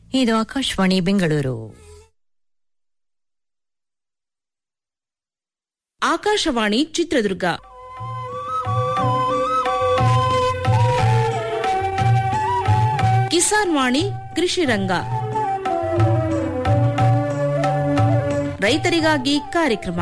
ಇದು ಆಕಾಶವಾಣಿ ಬೆಂಗಳೂರು ಆಕಾಶವಾಣಿ ಚಿತ್ರದುರ್ಗ ಕಿಸಾನ್ ವಾಣಿ ಕೃಷಿ ರಂಗ ರೈತರಿಗಾಗಿ ಕಾರ್ಯಕ್ರಮ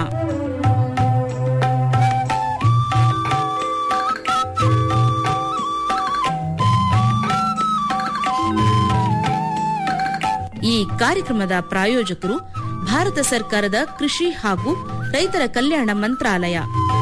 ಈ ಕಾರ್ಯಕ್ರಮದ ಪ್ರಾಯೋಜಕರು ಭಾರತ ಸರ್ಕಾರದ ಕೃಷಿ ಹಾಗೂ ರೈತರ ಕಲ್ಯಾಣ ಮಂತ್ರಾಲಯ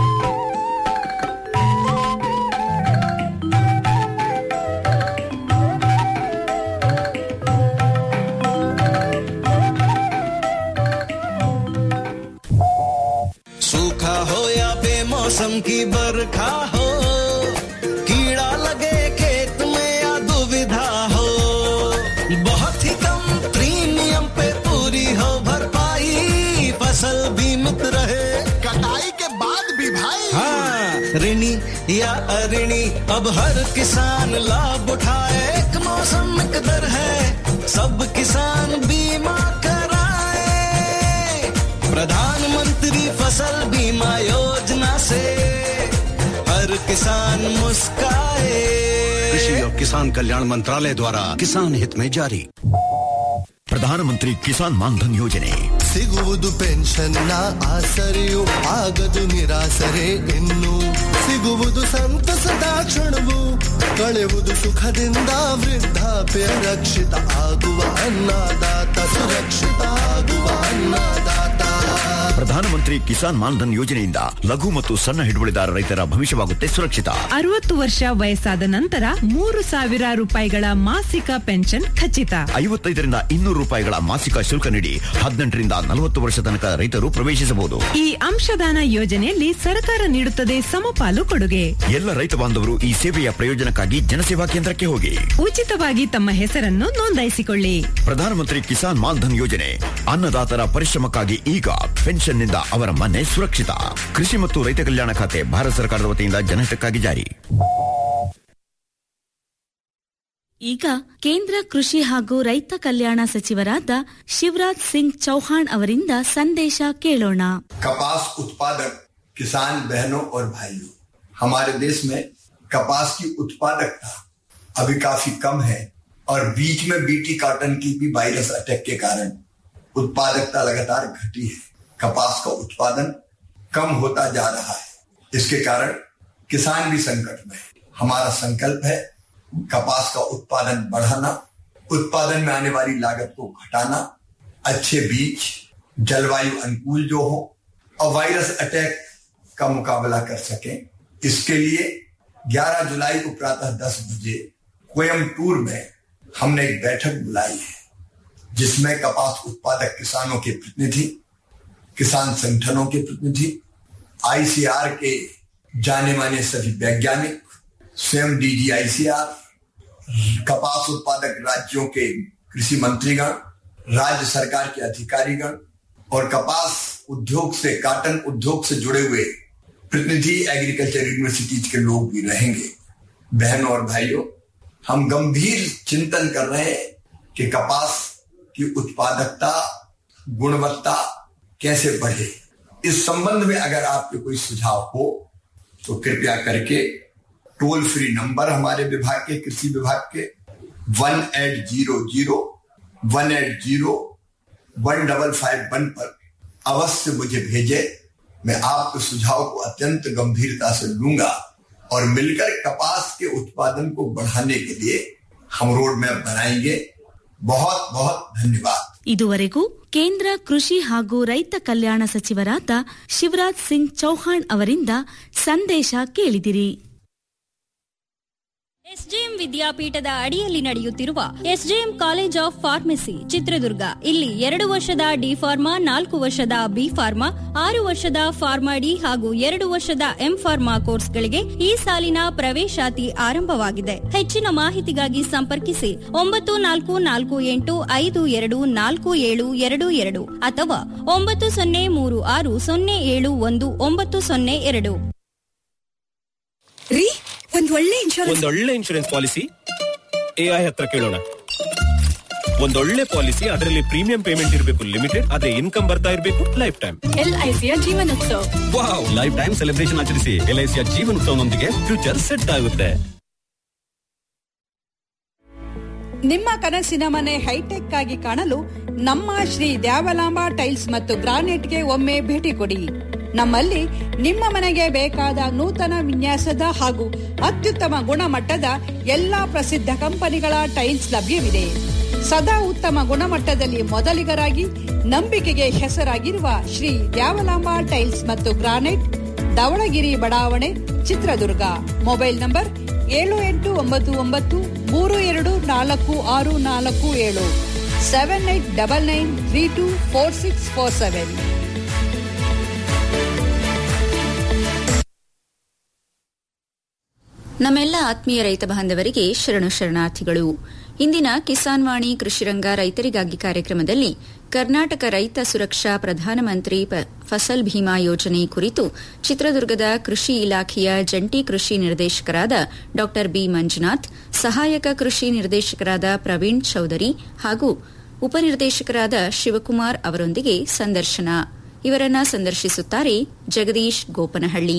सूखा हो या बेमौसम की बरखा हो कीड़ा लगे खेत में या दुविधा हो बहुत ही कम प्रीमियम पे पूरी हो भरपाई फसल बीमित रहे कटाई के बाद भी भाई हाँ ऋणी या अऋणी अब हर किसान लाभ उठाए एक मौसम एक दर है सब किसान बीमा कराए प्रधानमंत्री फसल बीमा योजना से हर किसान मुस्काए कृषि और किसान कल्याण मंत्रालय द्वारा किसान हित में जारी ಪ್ರಧಾನಮಂತ್ರಿ ಕಿಸಾನ್ ಮಾನ್ಧನ್ ಯೋಜನೆ ಸಿಗುವುದು ಪೆನ್ಷನ್ನ ಆಸರೆಯು ಆಗದು ನಿರಾಸರೆ ಇನ್ನು ಸಿಗುವುದು ಸಂತಸದ ಕ್ಷಣವು ಕಳೆವುದು ಸುಖದಿಂದ ವೃದ್ಧಾಪ್ಯ ರಕ್ಷಿತ ಆಗುವ ಅನ್ನದಾತ ಸುರಕ್ಷಿತ ಆಗುವ ಅನ್ನದಾತ ಪ್ರಧಾನಮಂತ್ರಿ ಕಿಸಾನ್ ಮಾನ್ಧನ್ ಯೋಜನೆಯಿಂದ ಲಘು ಮತ್ತು ಸಣ್ಣ ಹಿಡುವಳಿದಾರ ರೈತರ ಭವಿಷ್ಯವಾಗುತ್ತೆ ಸುರಕ್ಷಿತ ಅರವತ್ತು ವರ್ಷ ವಯಸ್ಸಾದ ನಂತರ ಮೂರು ಸಾವಿರ ರೂಪಾಯಿಗಳ ಮಾಸಿಕ ಪೆನ್ಷನ್ ಖಚಿತ ಐವತ್ತೈದರಿಂದ ಇನ್ನೂರು ರೂಪಾಯಿಗಳ ಮಾಸಿಕ ಶುಲ್ಕ ನೀಡಿ ಹದಿನೆಂಟರಿಂದ ನಲವತ್ತು ವರ್ಷ ತನಕ ರೈತರು ಪ್ರವೇಶಿಸಬಹುದು ಈ ಅಂಶದಾನ ಯೋಜನೆಯಲ್ಲಿ ಸರ್ಕಾರ ನೀಡುತ್ತದೆ ಸಮಪಾಲು ಕೊಡುಗೆ ಎಲ್ಲ ರೈತ ಬಾಂಧವರು ಈ ಸೇವೆಯ ಪ್ರಯೋಜನಕ್ಕಾಗಿ ಜನಸೇವಾ ಕೇಂದ್ರಕ್ಕೆ ಹೋಗಿ ಉಚಿತವಾಗಿ ತಮ್ಮ ಹೆಸರನ್ನು ನೋಂದಾಯಿಸಿಕೊಳ್ಳಿ ಪ್ರಧಾನಮಂತ್ರಿ ಕಿಸಾನ್ ಮಾನ್ಧನ್ ಯೋಜನೆ ಅನ್ನದಾತರ ಪರಿಶ್ರಮಕ್ಕಾಗಿ ಈಗ ಪೆನ್ಷನ್ನಿಂದ ಅವರ ಮನೆ ಸುರಕ್ಷಿತ ಕೃಷಿ ಮತ್ತು ರೈತ ಕಲ್ಯಾಣ ಖಾತೆ ಭಾರತ ಸರ್ಕಾರದ ವತಿಯಿಂದ ಜನಹಿತಕ್ಕಾಗಿ ಜಾರಿ ಈಗ ಕೇಂದ್ರ ಕೃಷಿ ಹಾಗೂ ರೈತ ಕಲ್ಯಾಣ ಸಚಿವರಾದ ಶಿವರಾಜ್ ಸಿಂಗ್ ಚೌಹಾಣ್ ಅವರಿಂದ ಸಂದೇಶ ಕೇಳೋಣ कपास उत्पादक किसान बहनों और भाइयों हमारे देश में कपास की उत्पादकता अभी काफी कम है और बीच में बीटी कॉटन की भी वायरस अटैक के कारण उत्पादकता लगातार घटी है कपास का उत्पादन कम होता जा रहा है इसके कारण किसान भी संकट में है हमारा संकल्प है कपास का उत्पादन बढ़ाना उत्पादन में आने वाली लागत को घटाना अच्छे बीज जलवायु अनुकूल जो हो और वायरस अटैक का मुकाबला कर सके इसके लिए 11 जुलाई को प्रातः 10 बजे कोयमटूर में हमने एक बैठक बुलाई है जिसमें कपास उत्पादक किसानों के प्रतिनिधि किसान संगठनों के प्रतिनिधि आईसीआर के जाने माने सभी वैज्ञानिक स्वयं डीजीआईसीआर कपास उत्पादक राज्यों के कृषि मंत्रीगण राज्य सरकार के अधिकारीगण और कपास उद्योग से काटन उद्योग से जुड़े हुए प्रतिनिधि एग्रीकल्चर यूनिवर्सिटीज के लोग भी रहेंगे बहनों और भाइयों हम गंभीर चिंतन कर रहे हैं कि कपास की उत्पादकता गुणवत्ता कैसे बढ़े इस संबंध में अगर आपके कोई सुझाव हो तो कृपया करके टोल फ्री नंबर हमारे विभाग के कृषि विभाग के one eight zero zero one eight zero one double five one पर अवश्य मुझे भेजे मैं आपके सुझाव को अत्यंत गंभीरता से लूंगा और मिलकर कपास के उत्पादन को बढ़ाने के लिए हम रोड मैप बनाएंगे बहुत बहुत धन्यवाद ಇದುವರೆಗೂ ಕೇಂದ್ರ ಕೃಷಿ ಹಾಗೂ ರೈತ ಕಲ್ಯಾಣ ಸಚಿವರಾದ ಶಿವರಾಜ್ ಸಿಂಗ್ ಚೌಹಾಣ್ ಅವರಿಂದ ಸಂದೇಶ ಕೇಳಿದಿರಿ ಎಸ್ಜೆಎಂ ವಿದ್ಯಾಪೀಠದ ಅಡಿಯಲ್ಲಿ ನಡೆಯುತ್ತಿರುವ SJM college of pharmacy Chitradurga ಇಲ್ಲಿ ಎರಡು ವರ್ಷದ ಡಿ ಫಾರ್ಮಾ ನಾಲ್ಕು ವರ್ಷದ ಬಿ ಫಾರ್ಮಾ ಆರು ವರ್ಷದ ಫಾರ್ಮಾ ಡಿ ಹಾಗೂ ಎರಡು ವರ್ಷದ ಎಂ ಫಾರ್ಮಾ ಕೋರ್ಸ್ಗಳಿಗೆ ಈ ಸಾಲಿನ ಪ್ರವೇಶಾತಿ ಆರಂಭವಾಗಿದೆ ಹೆಚ್ಚಿನ ಮಾಹಿತಿಗಾಗಿ ಸಂಪರ್ಕಿಸಿ ಒಂಬತ್ತು ನಾಲ್ಕು ನಾಲ್ಕು ಎಂಟು ಐದು ಎರಡು ನಾಲ್ಕು ಏಳು ಎರಡು ಎರಡು ಅಥವಾ ಒಂಬತ್ತು ಸೊನ್ನೆ ಮೂರು ಆರು ಸೊನ್ನೆ ಏಳು ಒಂದು ಒಂಬತ್ತು ಸೊನ್ನೆ ಎರಡು ರೀ ಒಂದ್ ಒಳ್ಳೆ ಇನ್ಶೂರೆನ್ಸ್ ಒಂದೊಳ್ಳೆ ಇನ್ಶೂರೆನ್ಸ್ ಪಾಲಿಸಿ ಎಐ ಹತ್ರ ಕೇಳೋಣ ಒಂದೊಳ್ಳೆ ಪಾಲಿಸಿ ಅದರಲ್ಲಿ ಪ್ರೀಮಿಯಂ ಪೇಮೆಂಟ್ ಇರಬೇಕು ಲಿಮಿಟೆಡ್ ಅದೇ ಇನ್ಕಮ್ ಬರ್ತಾ ಇರಬೇಕು ಲೈಫ್ ಟೈಮ್ ಎಲ್ಐಸಿಯ ಜೀವನೋತ್ಸವ ವಾವ್ ಲೈಫ್ ಟೈಮ್ ಸೆಲೆಬ್ರೇಷನ್ ಆಚರಿಸಿ ಎಲ್ಐಸಿಯ ಜೀವನೋತ್ಸವನೊಂದಿಗೆ ಫ್ಯೂಚರ್ ಸೆಟ್ ಆಗುತ್ತೆ ನಿಮ್ಮ ಕನಸಿನ ಮನೆ ಹೈಟೆಕ್ ಆಗಿ ಕಾಣಲು ನಮ್ಮ ಶ್ರೀ ದ್ಯಾವಲಾಂಬ ಟೈಲ್ಸ್ ಮತ್ತು ಗ್ರಾನೈಟ್ಗೆ ಒಮ್ಮೆ ಭೇಟಿ ಕೊಡಿ ನಮ್ಮಲ್ಲಿ ನಿಮ್ಮ ಮನೆಗೆ ಬೇಕಾದ ನೂತನ ವಿನ್ಯಾಸದ ಹಾಗೂ ಅತ್ಯುತ್ತಮ ಗುಣಮಟ್ಟದ ಎಲ್ಲಾ ಪ್ರಸಿದ್ಧ ಕಂಪನಿಗಳ ಟೈಲ್ಸ್ ಲಭ್ಯವಿದೆ ಸದಾ ಉತ್ತಮ ಗುಣಮಟ್ಟದಲ್ಲಿ ಮೊದಲಿಗರಾಗಿ ನಂಬಿಕೆಗೆ ಹೆಸರಾಗಿರುವ ಶ್ರೀ ದ್ಯಾವಲಾಂಬ ಟೈಲ್ಸ್ ಮತ್ತು ಗ್ರಾನೈಟ್ ಧವಳಗಿರಿ ಬಡಾವಣೆ ಚಿತ್ರದುರ್ಗ ಮೊಬೈಲ್ ನಂಬರ್ ಏಳು ಎಂಟು ಒಂಬತ್ತು ಒಂಬತ್ತು ಮೂರು ಎರಡು ನಾಲ್ಕು ಆರು ನಾಲ್ಕು ಏಳು seven eight double nine three two four six four seven ನಮ್ಮೆಲ್ಲ ಆತ್ಮೀಯ ರೈತ ಬಾಂಧವರಿಗೆ ಶರಣು ಶರಣಾರ್ಥಿಗಳು ಇಂದಿನ ಕಿಸಾನ್ ವಾಣಿ ಕೃಷಿರಂಗ ರೈತರಿಗಾಗಿ ಕಾರ್ಯಕ್ರಮದಲ್ಲಿ ಕರ್ನಾಟಕ ರೈತ ಸುರಕ್ಷಾ ಪ್ರಧಾನಮಂತ್ರಿ ಫಸಲ್ ಭೀಮಾ ಯೋಜನೆ ಕುರಿತು ಚಿತ್ರದುರ್ಗದ ಕೃಷಿ ಇಲಾಖೆಯ ಜಂಟಿ ಕೃಷಿ ನಿರ್ದೇಶಕರಾದ ಡಾ ಬಿ ಮಂಜುನಾಥ್ ಸಹಾಯಕ ಕೃಷಿ ನಿರ್ದೇಶಕರಾದ ಪ್ರವೀಣ್ ಚೌಧರಿ ಹಾಗೂ ಉಪನಿರ್ದೇಶಕರಾದ ಶಿವಕುಮಾರ್ ಅವರೊಂದಿಗೆ ಸಂದರ್ಶನ ಇವರನ್ನ ಸಂದರ್ಶಿಸುತ್ತಾರೆ ಜಗದೀಶ್ ಗೋಪನಹಳ್ಳಿ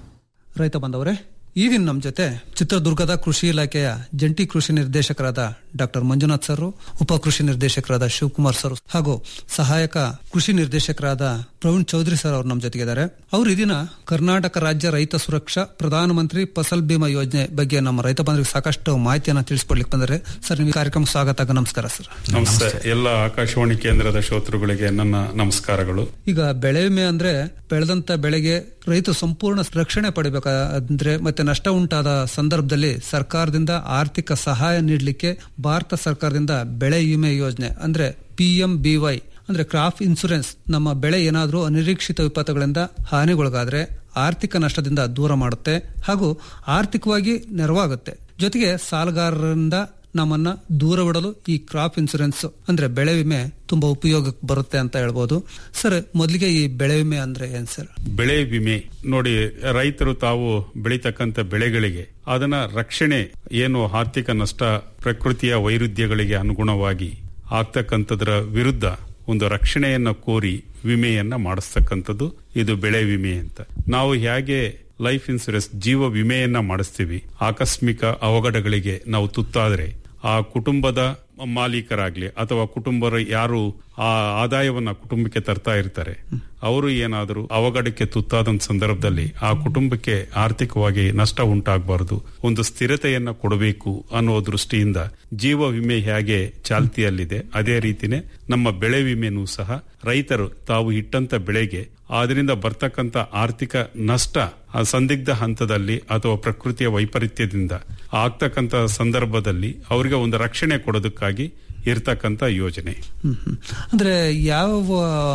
ರೈತ ಬಂದವರೇ ಈ ದಿನ ನಮ್ಮ ಜೊತೆ ಚಿತ್ರದುರ್ಗದ ಕೃಷಿ ಇಲಾಖೆಯ ಜಂಟಿ ಕೃಷಿ ನಿರ್ದೇಶಕರಾದ ಡಾಕ್ಟರ್ ಮಂಜುನಾಥ್ ಸರ್ ಉಪ ಕೃಷಿ ನಿರ್ದೇಶಕರಾದ ಶಿವಕುಮಾರ್ ಸರ್ ಹಾಗೂ ಸಹಾಯಕ ಕೃಷಿ ನಿರ್ದೇಶಕರಾದ ಪ್ರವೀಣ್ ಚೌಧರಿ ಸರ್ ಅವರು ನಮ್ಮ ಜೊತೆಗಿದ್ದಾರೆ ಅವರು ಈ ದಿನ ಕರ್ನಾಟಕ ರಾಜ್ಯ ರೈತ ಸುರಕ್ಷಾ ಪ್ರಧಾನಮಂತ್ರಿ ಫಸಲ್ ಬಿಮಾ ಯೋಜನೆ ಬಗ್ಗೆ ನಮ್ಮ ರೈತ ಬಂಧುಗಳಿಗೆ ಸಾಕಷ್ಟು ಮಾಹಿತಿಯನ್ನು ತಿಳಿಸ್ಕೊಡ್ಲಿಕ್ಕೆ ಬಂದರೆ ಸರ್ ನಿಮಗೆ ಕಾರ್ಯಕ್ರಮ ಸ್ವಾಗತ ನಮಸ್ಕಾರ ಸರ್ ನಮಸ್ತೆ ಎಲ್ಲ ಆಕಾಶವಾಣಿ ಕೇಂದ್ರದ ಶ್ರೋತೃಗಳಿಗೆ ನನ್ನ ನಮಸ್ಕಾರಗಳು ಈಗ ಬೆಳೆ ವಿಮೆ ಅಂದ್ರೆ ಬೆಳೆದಂತ ಬೆಳೆಗೆ ರೈತ ಸಂಪೂರ್ಣ ರಕ್ಷಣೆ ಪಡಿಬೇಕಾದ್ರೆ ಮತ್ತೆ ನಷ್ಟ ಉಂಟಾದ ಸಂದರ್ಭದಲ್ಲಿ ಸರ್ಕಾರದಿಂದ ಆರ್ಥಿಕ ಸಹಾಯ ನೀಡಲಿಕ್ಕೆ ಭಾರತ ಸರ್ಕಾರದಿಂದ ಬೆಳೆ ವಿಮೆ ಯೋಜನೆ ಅಂದ್ರೆ ಪಿ ಎಂ ಬಿ ವೈ ಅಂದ್ರೆ ಕ್ರಾಪ್ ಇನ್ಸೂರೆನ್ಸ್ ನಮ್ಮ ಬೆಳೆ ಏನಾದರೂ ಅನಿರೀಕ್ಷಿತ ವಿಪತ್ತುಗಳಿಂದ ಹಾನಿಗೊಳಗಾದ್ರೆ ಆರ್ಥಿಕ ನಷ್ಟದಿಂದ ದೂರ ಮಾಡುತ್ತೆ ಹಾಗೂ ಆರ್ಥಿಕವಾಗಿ ನೆರವಾಗುತ್ತೆ ಜೊತೆಗೆ ಸಾಲಗಾರರಿಂದ ನಮ್ಮನ್ನ ದೂರವಿಡಲು ಈ ಕ್ರಾಪ್ ಇನ್ಸೂರೆನ್ಸ್ ಅಂದ್ರೆ ಬೆಳೆ ವಿಮೆ ತುಂಬಾ ಉಪಯೋಗಕ್ಕೆ ಬರುತ್ತೆ ಅಂತ ಹೇಳ್ಬೋದು ಸರ್ ಮೊದಲಿಗೆ ಈ ಬೆಳೆ ವಿಮೆ ಅಂದ್ರೆ ಏನ್ ಸರ್ ಬೆಳೆ ವಿಮೆ ನೋಡಿ ರೈತರು ತಾವು ಬೆಳೀತಕ್ಕಂತ ಬೆಳೆಗಳಿಗೆ ಅದನ್ನ ರಕ್ಷಣೆ ಏನು ಆರ್ಥಿಕ ನಷ್ಟ ಪ್ರಕೃತಿಯ ವೈರುಧ್ಯಗಳಿಗೆ ಅನುಗುಣವಾಗಿ ಆಗ್ತಕ್ಕಂಥದ್ರ ವಿರುದ್ಧ ಒಂದು ರಕ್ಷಣೆಯನ್ನ ಕೋರಿ ವಿಮೆಯನ್ನ ಮಾಡಿಸ್ತಕ್ಕಂಥದ್ದು ಇದು ಬೆಳೆ ವಿಮೆ ಅಂತ ನಾವು ಹೇಗೆ ಲೈಫ್ ಇನ್ಸೂರೆನ್ಸ್ ಜೀವ ವಿಮೆಯನ್ನ ಮಾಡಿಸ್ತೀವಿ ಆಕಸ್ಮಿಕ ಅವಘಡಗಳಿಗೆ ನಾವು ತುತ್ತಾದ್ರೆ ಆ ಕುಟುಂಬದ ಮಾಲೀಕರಾಗ್ಲಿ ಅಥವಾ ಕುಟುಂಬರ ಯಾರು ಆ ಆದಾಯವನ್ನ ಕುಟುಂಬಕ್ಕೆ ತರ್ತಾ ಇರ್ತಾರೆ ಅವರು ಏನಾದರೂ ಅವಘಡಕ್ಕೆ ತುತ್ತಾದ ಸಂದರ್ಭದಲ್ಲಿ ಆ ಕುಟುಂಬಕ್ಕೆ ಆರ್ಥಿಕವಾಗಿ ನಷ್ಟ ಉಂಟಾಗಬಾರದು ಒಂದು ಸ್ಥಿರತೆಯನ್ನ ಕೊಡಬೇಕು ಅನ್ನೋ ದೃಷ್ಟಿಯಿಂದ ಜೀವ ವಿಮೆ ಹೇಗೆ ಚಾಲ್ತಿಯಲ್ಲಿದೆ ಅದೇ ರೀತಿನೇ ನಮ್ಮ ಬೆಳೆ ವಿಮೆನೂ ಸಹ ರೈತರು ತಾವು ಇಟ್ಟಂತ ಬೆಳೆಗೆ ಅದರಿಂದ ಬರ್ತಕ್ಕಂಥ ಆರ್ಥಿಕ ನಷ್ಟ ಆ ಸಂದಿಗ್ಧ ಹಂತದಲ್ಲಿ ಅಥವಾ ಪ್ರಕೃತಿಯ ವೈಪರೀತ್ಯದಿಂದ ಆಗ್ತಕ್ಕಂಥ ಸಂದರ್ಭದಲ್ಲಿ ಅವರಿಗೆ ಒಂದು ರಕ್ಷಣೆ ಕೊಡೋದಕ್ಕಾಗಿ ಇರ್ತಕ್ಕಂಥ ಯೋಜನೆ ಅಂದ್ರೆ ಯಾವ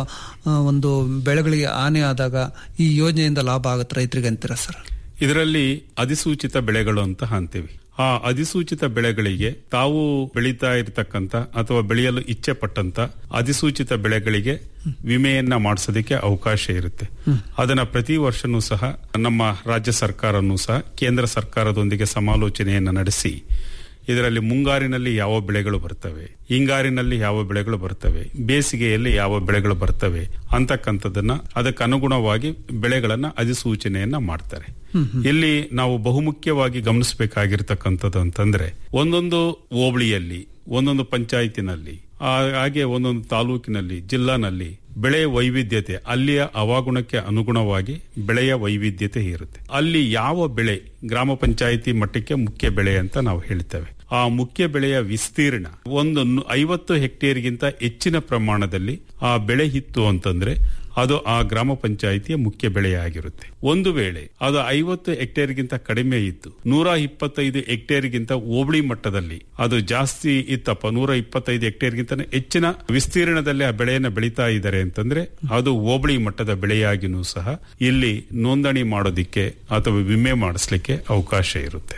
ಒಂದು ಬೆಳೆಗಳಿಗೆ ಹಾನಿ ಆದಾಗ ಈ ಯೋಜನೆಯಿಂದ ಲಾಭ ಆಗುತ್ತೆ ರೈತರಿಗೆ ಅಂತೀರಾ ಸರ್ ಇದರಲ್ಲಿ ಅಧಿಸೂಚಿತ ಬೆಳೆಗಳು ಅಂತ ಅಂತೀವಿ ಆ ಅಧಿಸೂಚಿತ ಬೆಳೆಗಳಿಗೆ ತಾವು ಬೆಳೀತಾ ಇರತಕ್ಕಂತ ಅಥವಾ ಬೆಳೆಯಲು ಇಚ್ಛೆ ಪಟ್ಟಂತ ಅಧಿಸೂಚಿತ ಬೆಳೆಗಳಿಗೆ ವಿಮೆಯನ್ನ ಮಾಡಿಸೋದಕ್ಕೆ ಅವಕಾಶ ಇರುತ್ತೆ ಅದನ್ನ ಪ್ರತಿ ವರ್ಷನೂ ಸಹ ನಮ್ಮ ರಾಜ್ಯ ಸರ್ಕಾರನೂ ಸಹ ಕೇಂದ್ರ ಸರ್ಕಾರದೊಂದಿಗೆ ಸಮಾಲೋಚನೆಯನ್ನ ನಡೆಸಿ ಇದರಲ್ಲಿ ಮುಂಗಾರಿನಲ್ಲಿ ಯಾವ ಬೆಳೆಗಳು ಬರ್ತವೆ ಹಿಂಗಾರಿನಲ್ಲಿ ಯಾವ ಬೆಳೆಗಳು ಬರ್ತವೆ ಬೇಸಿಗೆಯಲ್ಲಿ ಯಾವ ಬೆಳೆಗಳು ಬರ್ತವೆ ಅಂತಕ್ಕಂಥದ್ದನ್ನ ಅದಕ್ಕೆ ಅನುಗುಣವಾಗಿ ಬೆಳೆಗಳನ್ನ ಅಧಿಸೂಚನೆಯನ್ನ ಮಾಡ್ತಾರೆ ಇಲ್ಲಿ ನಾವು ಬಹುಮುಖ್ಯವಾಗಿ ಗಮನಿಸಬೇಕಾಗಿರ್ತಕ್ಕಂಥದ್ದು ಅಂತಂದ್ರೆ ಒಂದೊಂದು ಹೋಬಳಿಯಲ್ಲಿ ಒಂದೊಂದು ಪಂಚಾಯತಿನಲ್ಲಿ ಹಾಗೆ ಒಂದೊಂದು ತಾಲೂಕಿನಲ್ಲಿ ಜಿಲ್ಲಾನಲ್ಲಿ ಬೆಳೆ ವೈವಿಧ್ಯತೆ ಅಲ್ಲಿಯ ಹವಾಗುಣಕ್ಕೆ ಅನುಗುಣವಾಗಿ ಬೆಳೆಯ ವೈವಿಧ್ಯತೆ ಇರುತ್ತೆ ಅಲ್ಲಿ ಯಾವ ಬೆಳೆ ಗ್ರಾಮ ಪಂಚಾಯಿತಿ ಮಟ್ಟಕ್ಕೆ ಮುಖ್ಯ ಬೆಳೆ ಅಂತ ನಾವು ಹೇಳ್ತೇವೆ ಆ ಮುಖ್ಯ ಬೆಳೆಯ ವಿಸ್ತೀರ್ಣ ಒಂದು ಐವತ್ತು ಹೆಕ್ಟೇರ್ಗಿಂತ ಹೆಚ್ಚಿನ ಪ್ರಮಾಣದಲ್ಲಿ ಆ ಬೆಳೆ ಇತ್ತು ಅಂತಂದ್ರೆ ಅದು ಆ ಗ್ರಾಮ ಪಂಚಾಯಿತಿಯ ಮುಖ್ಯ ಬೆಳೆಯಾಗಿರುತ್ತೆ ಒಂದು ವೇಳೆ ಅದು ಐವತ್ತು ಹೆಕ್ಟೇರ್ಗಿಂತ ಕಡಿಮೆ ಇತ್ತು ನೂರ ಇಪ್ಪತ್ತೈದು ಹೆಕ್ಟೇರ್ಗಿಂತ ಹೋಬಳಿ ಮಟ್ಟದಲ್ಲಿ ಅದು ಜಾಸ್ತಿ ಇತ್ತಪ್ಪ ನೂರ ಇಪ್ಪತ್ತೈದು ಹೆಕ್ಟೇರ್ಗಿಂತ ಹೆಚ್ಚಿನ ವಿಸ್ತೀರ್ಣದಲ್ಲಿ ಆ ಬೆಳೆಯನ್ನು ಬೆಳೀತಾ ಇದ್ದಾರೆ ಅಂತಂದ್ರೆ ಅದು ಹೋಬಳಿ ಮಟ್ಟದ ಬೆಳೆಯಾಗಿನೂ ಸಹ ಇಲ್ಲಿ ನೋಂದಣಿ ಮಾಡೋದಿಕ್ಕೆ ಅಥವಾ ವಿಮೆ ಮಾಡಿಸ್ಲಿಕ್ಕೆ ಅವಕಾಶ ಇರುತ್ತೆ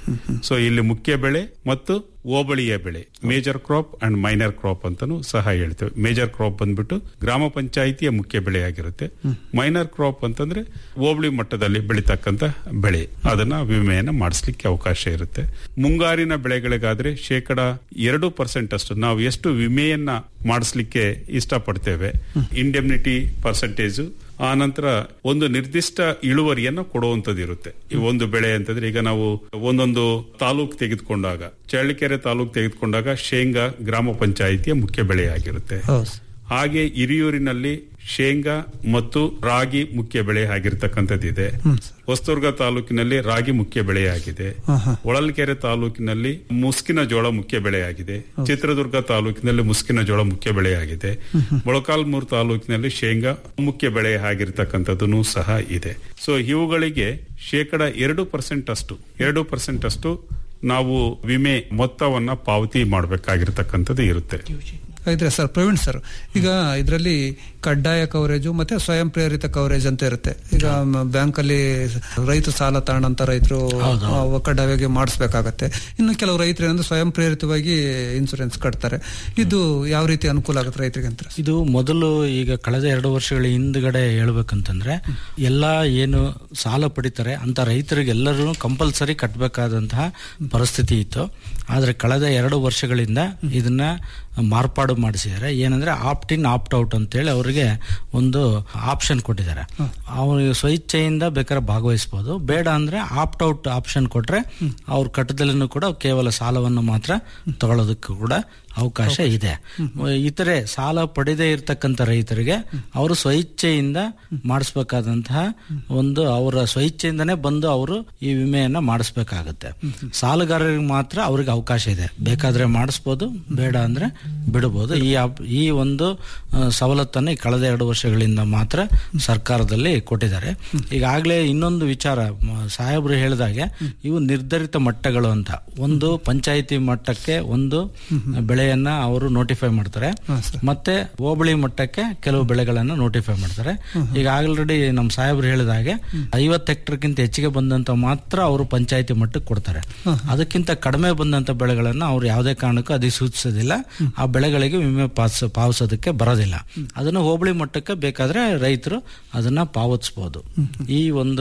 ಸೊ ಇಲ್ಲಿ ಮುಖ್ಯ ಬೆಳೆ ಮತ್ತು ಹೋಬಳಿಯ ಬೆಳೆ major crop and minor crop ಅಂತಾನು ಸಹ ಹೇಳ್ತೇವೆ ಮೇಜರ್ ಕ್ರಾಪ್ ಬಂದ್ಬಿಟ್ಟು ಗ್ರಾಮ ಪಂಚಾಯಿತಿಯ ಮುಖ್ಯ ಬೆಳೆಯಾಗಿರುತ್ತೆ ಮೈನರ್ ಕ್ರಾಪ್ ಅಂತಂದ್ರೆ ಹೋಬಳಿ ಮಟ್ಟದಲ್ಲಿ ಬೆಳೀತಕ್ಕಂತ ಬೆಳೆ ಅದನ್ನ ವಿಮೆಯನ್ನ ಮಾಡಿಸ್ಲಿಕ್ಕೆ ಅವಕಾಶ ಇರುತ್ತೆ ಮುಂಗಾರಿನ ಬೆಳೆಗಳಿಗಾದ್ರೆ ಶೇಕಡ ಎರಡು ಪರ್ಸೆಂಟ್ ಅಷ್ಟು ನಾವು ಎಷ್ಟು ವಿಮೆಯನ್ನ ಮಾಡಿಸ್ಲಿಕ್ಕೆ ಇಷ್ಟಪಡ್ತೇವೆ ಇಂಡೆಮ್ನಿಟಿ ಪರ್ಸೆಂಟೇಜ್ ಆ ನಂತರ ಒಂದು ನಿರ್ದಿಷ್ಟ ಇಳುವರಿಯನ್ನು ಕೊಡುವಂತದ್ದು ಇರುತ್ತೆ ಈ ಒಂದು ಬೆಳೆ ಅಂತಂದ್ರೆ ಈಗ ನಾವು ಒಂದೊಂದು ತಾಲೂಕು ತೆಗೆದುಕೊಂಡಾಗ ಚಳ್ಳಕೆರೆ ತಾಲೂಕು ತೆಗೆದುಕೊಂಡಾಗ ಶೇಂಗಾ ಗ್ರಾಮ ಪಂಚಾಯಿತಿಯ ಮುಖ್ಯ ಬೆಳೆಯಾಗಿರುತ್ತೆ ಹಾಗೆ ಹಿರಿಯೂರಿನಲ್ಲಿ ಶೇಂಗಾ ಮತ್ತು ರಾಗಿ ಮುಖ್ಯ ಬೆಳೆ ಆಗಿರ್ತಕ್ಕಂಥದ್ದಿದೆ ಹೊಸದುರ್ಗ ತಾಲೂಕಿನಲ್ಲಿ ರಾಗಿ ಮುಖ್ಯ ಬೆಳೆಯಾಗಿದೆ ಹೊಳಲ್ಕೆರೆ ತಾಲೂಕಿನಲ್ಲಿ ಮುಸ್ಕಿನ ಜೋಳ ಮುಖ್ಯ ಬೆಳೆಯಾಗಿದೆ ಚಿತ್ರದುರ್ಗ ತಾಲೂಕಿನಲ್ಲಿ ಮುಸ್ಕಿನ ಜೋಳ ಮುಖ್ಯ ಬೆಳೆಯಾಗಿದೆ ಮೊಳಕಾಲ್ಮೂರು ತಾಲೂಕಿನಲ್ಲಿ ಶೇಂಗಾ ಮುಖ್ಯ ಬೆಳೆ ಆಗಿರ್ತಕ್ಕಂಥದ್ದು ಸಹ ಇದೆ ಸೊ ಇವುಗಳಿಗೆ ಶೇಕಡ ಎರಡು ಪರ್ಸೆಂಟ್ ಅಷ್ಟು ಎರಡು ಪರ್ಸೆಂಟ್ ಅಷ್ಟು ನಾವು ವಿಮೆ ಮೊತ್ತವನ್ನ ಪಾವತಿ ಮಾಡಬೇಕಾಗಿರ್ತಕ್ಕಂಥದ್ದು ಇರುತ್ತೆ ಇದ್ರೆ ಸರ್ ಪ್ರವೀಣ್ ಸರ್ ಈಗ ಇದರಲ್ಲಿ ಕಡ್ಡಾಯ ಕವರೇಜು ಮತ್ತೆ ಸ್ವಯಂ ಪ್ರೇರಿತ ಕವರೇಜ್ ಅಂತ ಇರುತ್ತೆ ಈಗ ಬ್ಯಾಂಕ್ ಅಲ್ಲಿ ರೈತ ಸಾಲ ತಗೊಂಡಂತ ರೈತರು ಕಡ್ಡಾಯವಾಗಿ ಮಾಡಿಸ್ಬೇಕಾಗತ್ತೆ ಇನ್ನು ಕೆಲವು ರೈತರು ಏನಂದ್ರೆ ಸ್ವಯಂ ಪ್ರೇರಿತವಾಗಿ ಇನ್ಸೂರೆನ್ಸ್ ಕಟ್ತಾರೆ ಇದು ಯಾವ ರೀತಿ ಅನುಕೂಲ ಆಗುತ್ತೆ ರೈತರಿಗೆ ಅಂತ ಇದು ಮೊದಲು ಈಗ ಕಳೆದ ಎರಡು ವರ್ಷಗಳ ಹಿಂದ್ಗಡೆ ಹೇಳ್ಬೇಕಂತಂದ್ರೆ ಎಲ್ಲಾ ಏನು ಸಾಲ ಪಡಿತಾರೆ ಅಂತ ರೈತರಿಗೆ ಎಲ್ಲರೂ ಕಂಪಲ್ಸರಿ ಕಟ್ಟಬೇಕಾದಂತಹ ಪರಿಸ್ಥಿತಿ ಇತ್ತು ಆದ್ರೆ ಕಳೆದ ಎರಡು ವರ್ಷಗಳಿಂದ ಇದನ್ನ ಮಾರ್ಪಾಡು ಮಾಡಿಸಿದ್ದಾರೆ ಏನಂದ್ರೆ ಆಪ್ಟ್ ಇನ್ ಆಪ್ಟ್ ಔಟ್ ಅಂತೇಳಿ ಅವರಿಗೆ ಒಂದು ಆಪ್ಷನ್ ಕೊಟ್ಟಿದ್ದಾರೆ ಅವ್ರಿಗೆ ಸ್ವಇಚ್ಛೆಯಿಂದ ಬೇಕಾದ್ರೆ ಭಾಗವಹಿಸಬಹುದು ಬೇಡ ಅಂದ್ರೆ ಆಪ್ಟ್ ಔಟ್ ಆಪ್ಷನ್ ಕೊಟ್ರೆ ಅವ್ರ ಕಟ್ಟದಲ್ಲೂ ಕೂಡ ಕೇವಲ ಸಾಲವನ್ನು ಮಾತ್ರ ತಗೊಳ್ಳೋದಕ್ಕೂ ಕೂಡ ಅವಕಾಶ ಇದೆ ಇತರೆ ಸಾಲ ಪಡೆದೇ ಇರತಕ್ಕಂತ ರೈತರಿಗೆ ಅವರು ಸ್ವಇಚ್ಛೆಯಿಂದ ಮಾಡಿಸ್ಬೇಕಾದಂತಹ ಒಂದು ಅವರ ಸ್ವಇಚ್ಛೆಯಿಂದನೇ ಬಂದು ಅವರು ಈ ವಿಮೆಯನ್ನ ಮಾಡಿಸ್ಬೇಕಾಗತ್ತೆ ಸಾಲಗಾರರಿಗೆ ಮಾತ್ರ ಅವ್ರಿಗೆ ಅವಕಾಶ ಇದೆ ಬೇಕಾದ್ರೆ ಮಾಡಿಸ್ಬೋದು ಬೇಡ ಅಂದ್ರೆ ಬಿಡಬಹುದು ಈ ಈ ಒಂದು ಸವಲತ್ತನ್ನು ಕಳೆದ ಎರಡು ವರ್ಷಗಳಿಂದ ಮಾತ್ರ ಸರ್ಕಾರದಲ್ಲಿ ಕೊಟ್ಟಿದ್ದಾರೆ ಈಗಾಗಲೇ ಇನ್ನೊಂದು ವಿಚಾರ ಸಾಹೇಬರು ಹೇಳಿದಾಗೆ ಇವು ನಿರ್ಧರಿತ ಮಟ್ಟಗಳು ಅಂತ ಒಂದು ಪಂಚಾಯಿತಿ ಮಟ್ಟಕ್ಕೆ ಒಂದು ಬೆಳೆಯನ್ನ ಅವರು ನೋಟಿಫೈ ಮಾಡ್ತಾರೆ ಮತ್ತೆ ಹೋಬಳಿ ಮಟ್ಟಕ್ಕೆ ಕೆಲವು ಬೆಳೆಗಳನ್ನ ನೋಟಿಫೈ ಮಾಡ್ತಾರೆ ಈಗ ಆಲ್ರೆಡಿ ನಮ್ಮ ಸಾಹೇಬರು ಹೇಳಿದ ಹಾಗೆ ಐವತ್ತು ಹೆಕ್ಟರ್ಗಿಂತ ಹೆಚ್ಚಿಗೆ ಬಂದಂತ ಮಾತ್ರ ಅವರು ಪಂಚಾಯಿತಿ ಮಟ್ಟಕ್ಕೆ ಕೊಡ್ತಾರೆ ಅದಕ್ಕಿಂತ ಕಡಿಮೆ ಬಂದಂತ ಬೆಳೆಗಳನ್ನ ಅವ್ರು ಯಾವುದೇ ಕಾರಣಕ್ಕೂ ಅಧಿಸೂಚಿಸೋದಿಲ್ಲ ಆ ಬೆಳೆಗಳಿಗೆ ವಿಮೆ ಪಾಸ್ ಪಾವಸೋದಕ್ಕೆ ಬರೋದಿಲ್ಲ ಅದನ್ನು ಹೋಬಳಿ ಮಟ್ಟಕ್ಕೆ ಬೇಕಾದ್ರೆ ರೈತರು ಅದನ್ನ ಪಾವತಿಸಬಹುದು ಈ ಒಂದು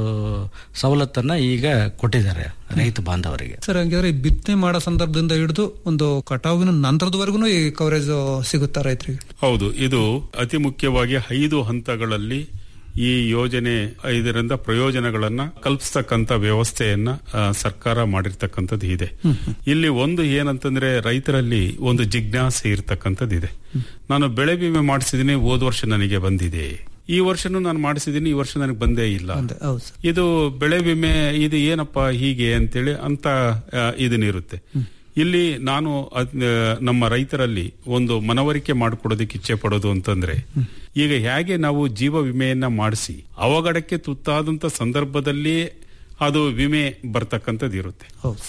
ಸವಲತ್ತನ್ನ ಈಗ ಕೊಟ್ಟಿದ್ದಾರೆ ರೈತ ಬಾಂಧವರಿಗೆ ಸರ್ ಹಂಗಾದ್ರೆ ಈ ಬಿತ್ತನೆ ಮಾಡೋ ಸಂದರ್ಭದಿಂದ ಹಿಡಿದು ಒಂದು ಕಟಾವಿನ ನಂತರದವರೆಗೂ ಈ ಕವರೇಜ್ ಸಿಗುತ್ತಾ ರೈತರಿಗೆ ಹೌದು ಇದು ಅತಿ ಮುಖ್ಯವಾಗಿ ಐದು ಹಂತಗಳಲ್ಲಿ ಈ ಯೋಜನೆ ಇದರಿಂದ ಪ್ರಯೋಜನಗಳನ್ನ ಕಲ್ಪಿಸ್ತಕ್ಕಂತ ವ್ಯವಸ್ಥೆಯನ್ನ ಸರ್ಕಾರ ಮಾಡಿರ್ತಕ್ಕಂಥದ್ದು ಇದೆ ಇಲ್ಲಿ ಒಂದು ಏನಂತಂದ್ರೆ ರೈತರಲ್ಲಿ ಒಂದು ಜಿಜ್ಞಾಸೆ ಇರ್ತಕ್ಕಂಥದ್ದು ಇದೆ ನಾನು ಬೆಳೆ ವಿಮೆ ಮಾಡಿಸಿದೀನಿ ಹೋದ ವರ್ಷ ನನಗೆ ಬಂದಿದೆ ಈ ವರ್ಷನೂ ನಾನು ಮಾಡಿಸಿದೀನಿ ಈ ವರ್ಷ ನನಗೆ ಬಂದೇ ಇಲ್ಲ ಇದು ಬೆಳೆ ವಿಮೆ ಇದು ಏನಪ್ಪಾ ಹೀಗೆ ಅಂತೇಳಿ ಅಂತ ಇದನ್ನಿರುತ್ತೆ ಇಲ್ಲಿ ನಾನು ನಮ್ಮ ರೈತರಲ್ಲಿ ಒಂದು ಮನವರಿಕೆ ಮಾಡಿಕೊಡೋದಕ್ಕೆ ಇಚ್ಛೆ ಪಡೋದು ಅಂತಂದ್ರೆ ಈಗ ಹೇಗೆ ನಾವು ಜೀವ ವಿಮೆಯನ್ನ ಮಾಡಿಸಿ ಅವಘಡಕ್ಕೆ ತುತ್ತಾದಂತ ಸಂದರ್ಭದಲ್ಲಿ ಅದು ವಿಮೆ ಬರ್ತಕ್ಕಂಥದ್ದು ಇರುತ್ತೆ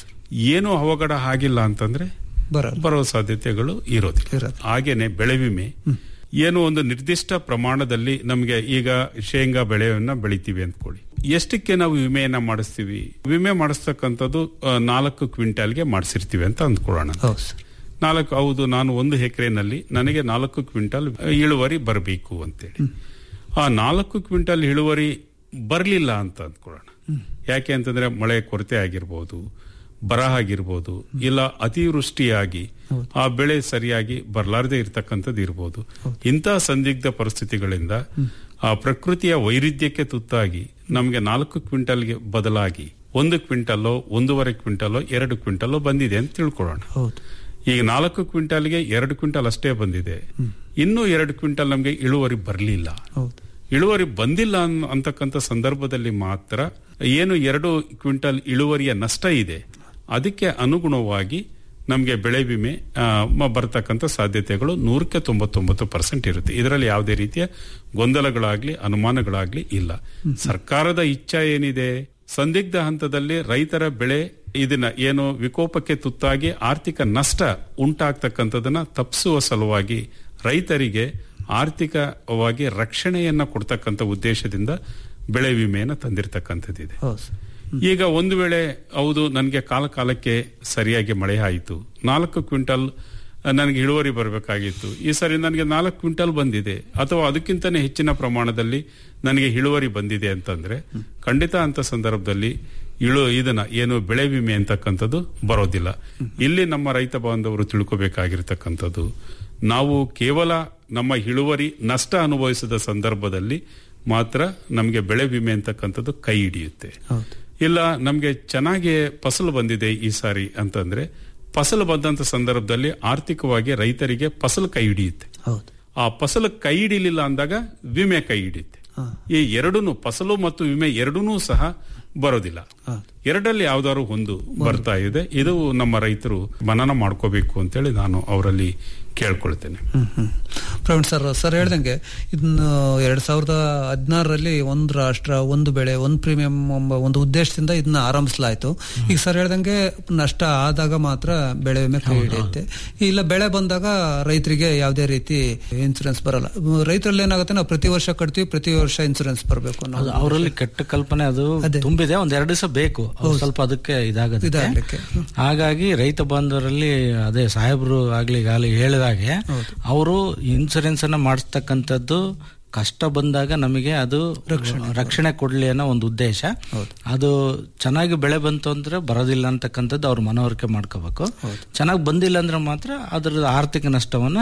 ಏನು ಅವಘಡ ಆಗಿಲ್ಲ ಅಂತಂದ್ರೆ ಬರೋ ಸಾಧ್ಯತೆಗಳು ಇರೋದಿಲ್ಲ ಹಾಗೇನೆ ಬೆಳೆ ವಿಮೆ ಏನು ಒಂದು ನಿರ್ದಿಷ್ಟ ಪ್ರಮಾಣದಲ್ಲಿ ನಮಗೆ ಈಗ ಶೇಂಗಾ ಬೆಳೆಯನ್ನ ಬೆಳಿತೀವಿ ಅಂದ್ಕೊಳ್ಳಿ ಎಷ್ಟಕ್ಕೆ ನಾವು ವಿಮೆಯನ್ನ ಮಾಡಿಸ್ತೀವಿ ವಿಮೆ ಮಾಡಿಸ್ತಕ್ಕಂಥದ್ದು ನಾಲ್ಕು ಕ್ವಿಂಟಾಲ್ಗೆ ಮಾಡಿಸಿರ್ತೀವಿ ಅಂತ ಅಂದ್ಕೊಳ್ಳೋಣ ನಾಲ್ಕು ಹೌದು ನಾನು ಒಂದು ಎಕರೆನಲ್ಲಿ ನನಗೆ ನಾಲ್ಕು ಕ್ವಿಂಟಲ್ ಇಳುವರಿ ಬರಬೇಕು ಅಂತೇಳಿ ಆ ನಾಲ್ಕು ಕ್ವಿಂಟಲ್ ಇಳುವರಿ ಬರಲಿಲ್ಲ ಅಂತ ಅಂದ್ಕೊಳ್ಳೋಣ ಯಾಕೆ ಅಂತಂದ್ರೆ ಮಳೆ ಕೊರತೆ ಆಗಿರ್ಬೋದು ಬರ ಆಗಿರ್ಬೋದು ಇಲ್ಲ ಅತಿವೃಷ್ಟಿಯಾಗಿ ಆ ಬೆಳೆ ಸರಿಯಾಗಿ ಬರಲಾರದೆ ಇರತಕ್ಕಂಥದ್ದು ಇರ್ಬೋದು ಇಂತಹ ಸಂದಿಗ್ಧ ಪರಿಸ್ಥಿತಿಗಳಿಂದ ಆ ಪ್ರಕೃತಿಯ ವೈರುಧ್ಯಕ್ಕೆ ತುತ್ತಾಗಿ ನಮಗೆ ನಾಲ್ಕು ಕ್ವಿಂಟಲ್ಗೆ ಬದಲಾಗಿ ಒಂದು ಕ್ವಿಂಟಲ್ಲೋ ಒಂದೂವರೆ ಕ್ವಿಂಟಲ್ಲೋ ಎರಡು ಕ್ವಿಂಟಲ್ಲೋ ಬಂದಿದೆ ಅಂತ ತಿಳ್ಕೊಳ್ಳೋಣ ಈಗ ನಾಲ್ಕು ಕ್ವಿಂಟಲ್ಗೆ ಎರಡು ಕ್ವಿಂಟಲ್ ಅಷ್ಟೇ ಬಂದಿದೆ ಇನ್ನೂ ಎರಡು ಕ್ವಿಂಟಲ್ ನಮಗೆ ಇಳುವರಿ ಬರಲಿಲ್ಲ ಇಳುವರಿ ಬಂದಿಲ್ಲ ಅಂತಕ್ಕಂಥ ಸಂದರ್ಭದಲ್ಲಿ ಮಾತ್ರ ಏನು ಎರಡು ಕ್ವಿಂಟಲ್ ಇಳುವರಿಯ ನಷ್ಟ ಇದೆ ಅದಕ್ಕೆ ಅನುಗುಣವಾಗಿ ನಮಗೆ ಬೆಳೆ ವಿಮೆ ಬರ್ತಕ್ಕಂಥ ಸಾಧ್ಯತೆಗಳು ನೂರಕ್ಕೆ ತೊಂಬತ್ತೊಂಬತ್ತು ಪರ್ಸೆಂಟ್ ಇರುತ್ತೆ ಇದರಲ್ಲಿ ಯಾವುದೇ ರೀತಿಯ ಗೊಂದಲಗಳಾಗ್ಲಿ ಅನುಮಾನಗಳಾಗ್ಲಿ ಇಲ್ಲ ಸರ್ಕಾರದ ಇಚ್ಛಾ ಏನಿದೆ ಸಂದಿಗ್ಧ ಹಂತದಲ್ಲಿ ರೈತರ ಬೆಳೆ ಇದನ್ನ ಏನು ವಿಕೋಪಕ್ಕೆ ತುತ್ತಾಗಿ ಆರ್ಥಿಕ ನಷ್ಟ ಉಂಟಾಗ್ತಕ್ಕಂಥದನ್ನ ತಪ್ಪಿಸುವ ಸಲುವಾಗಿ ರೈತರಿಗೆ ಆರ್ಥಿಕವಾಗಿ ರಕ್ಷಣೆಯನ್ನ ಕೊಡ್ತಕ್ಕಂಥ ಉದ್ದೇಶದಿಂದ ಬೆಳೆ ವಿಮೆಯನ್ನ ತಂದಿರತಕ್ಕಂಥದ್ದಿದೆ ಈಗ ಒಂದು ವೇಳೆ ಹೌದು ನನಗೆ ಕಾಲ ಕಾಲಕ್ಕೆ ಸರಿಯಾಗಿ ಮಳೆ ಆಯಿತು ನಾಲ್ಕು ಕ್ವಿಂಟಲ್ ನನಗೆ ಇಳುವರಿ ಬರಬೇಕಾಗಿತ್ತು ಈ ಸರಿ ನನಗೆ ನಾಲ್ಕು ಕ್ವಿಂಟಲ್ ಬಂದಿದೆ ಅಥವಾ ಅದಕ್ಕಿಂತನೇ ಹೆಚ್ಚಿನ ಪ್ರಮಾಣದಲ್ಲಿ ನನಗೆ ಇಳುವರಿ ಬಂದಿದೆ ಅಂತಂದ್ರೆ ಖಂಡಿತ ಅಂತ ಸಂದರ್ಭದಲ್ಲಿ ಇಳು ಇದನ್ನ ಏನು ಬೆಳೆ ವಿಮೆ ಅಂತಕ್ಕಂಥದ್ದು ಬರೋದಿಲ್ಲ ಇಲ್ಲಿ ನಮ್ಮ ರೈತ ಬಾಂಧವರು ತಿಳ್ಕೋಬೇಕಾಗಿರ್ತಕ್ಕಂಥದ್ದು ನಾವು ಕೇವಲ ನಮ್ಮ ಇಳುವರಿ ನಷ್ಟ ಅನುಭವಿಸಿದ ಸಂದರ್ಭದಲ್ಲಿ ಮಾತ್ರ ನಮಗೆ ಬೆಳೆ ವಿಮೆ ಅಂತಕ್ಕಂಥದ್ದು ಕೈ ಹಿಡಿಯುತ್ತೆ ಇಲ್ಲ ನಮಗೆ ಚೆನ್ನಾಗಿ ಫಸಲು ಬಂದಿದೆ ಈ ಸಾರಿ ಅಂತಂದ್ರೆ ಫಸಲು ಬಂದಂತ ಸಂದರ್ಭದಲ್ಲಿ ಆರ್ಥಿಕವಾಗಿ ರೈತರಿಗೆ ಫಸಲು ಕೈ ಹಿಡಿಯುತ್ತೆ ಆ ಫಸಲು ಕೈ ಹಿಡಿಲಿಲ್ಲ ಅಂದಾಗ ವಿಮೆ ಕೈ ಹಿಡಿಯುತ್ತೆ ಈ ಎರಡೂ ಫಸಲು ಮತ್ತು ವಿಮೆ ಎರಡೂ ಸಹ ಬರೋದಿಲ್ಲ ಎರಡರಲ್ಲಿ ಯಾವ್ದಾದ್ರು ಒಂದು ಬರ್ತಾ ಇದೆ ಇದು ನಮ್ಮ ರೈತರು ಮನನ ಮಾಡ್ಕೋಬೇಕು ಅಂತೇಳಿ ನಾನು ಅವರಲ್ಲಿ ಕೇಳ್ಕೊಳ್ತೇನೆ ಪ್ರವೀಣ್ ಸರ್ ಸರ್ ಹೇಳ್ದಂಗೆ ಇದನ್ನ ಎರಡ್ ಸಾವಿರದ ಹದಿನಾರರಲ್ಲಿ ಒಂದು ರಾಷ್ಟ್ರ ಒಂದು ಬೆಳೆ ಒಂದು ಪ್ರೀಮಿಯಂ ಎಂಬ ಒಂದು ಉದ್ದೇಶದಿಂದ ಇದನ್ನ ಆರಂಭಿಸಲಾಯ್ತು ಈಗ ಸರ್ ಹೇಳ್ದಂಗೆ ನಷ್ಟ ಆದಾಗ ಮಾತ್ರ ಬೆಳೆ ವಿಮೆ ಕೈ ಹಿಡಿಯುತ್ತೆ ಇಲ್ಲ ಬೆಳೆ ಬಂದಾಗ ರೈತರಿಗೆ ಯಾವುದೇ ರೀತಿ ಇನ್ಸೂರೆನ್ಸ್ ಬರಲ್ಲ ರೈತರಲ್ಲಿ ಏನಾಗುತ್ತೆ ನಾವು ಪ್ರತಿ ವರ್ಷ ಕಟ್ತೀವಿ ಪ್ರತಿ ವರ್ಷ ಇನ್ಸೂರೆನ್ಸ್ ಬರಬೇಕು ಅದು ಅವರಲ್ಲಿ ಕೆಟ್ಟ ಕಲ್ಪನೆ ಅದು ತುಂಬಿದೆ ಒಂದ್ ಎರಡು ದಿವಸ ಬೇಕು ಅವ್ರು ಸ್ವಲ್ಪ ಅದಕ್ಕೆ ಇದಾಗುತ್ತೆ ಇದಾಗ್ಲಿಕ್ಕೆ. ಹಾಗಾಗಿ ರೈತ ಬಾಂಧವರಲ್ಲಿ ಅದೇ ಸಾಹೇಬ್ರು ಆಗ್ಲಿ ಈಗಾಗಲೇ ಹೇಳಿದಾಗೆ ಅವರು ಇನ್ಸೂರೆನ್ಸ್ ಅನ್ನ ಮಾಡಿಸ್ತಕ್ಕಂಥದ್ದು ಕಷ್ಟ ಬಂದಾಗ ನಮಗೆ ಅದು ರಕ್ಷಣೆ ಕೊಡ್ಲಿ ಅನ್ನೋ ಒಂದು ಉದ್ದೇಶ ಅದು ಚೆನ್ನಾಗಿ ಬೆಳೆ ಬಂತು ಅಂದ್ರೆ ಬರೋದಿಲ್ಲ ಅಂತಕ್ಕಂಥದ್ದು ಅವ್ರು ಮನವರಿಕೆ ಮಾಡ್ಕೋಬೇಕು ಚೆನ್ನಾಗಿ ಬಂದಿಲ್ಲ ಅಂದ್ರೆ ಮಾತ್ರ ಅದರ ಆರ್ಥಿಕ ನಷ್ಟವನ್ನ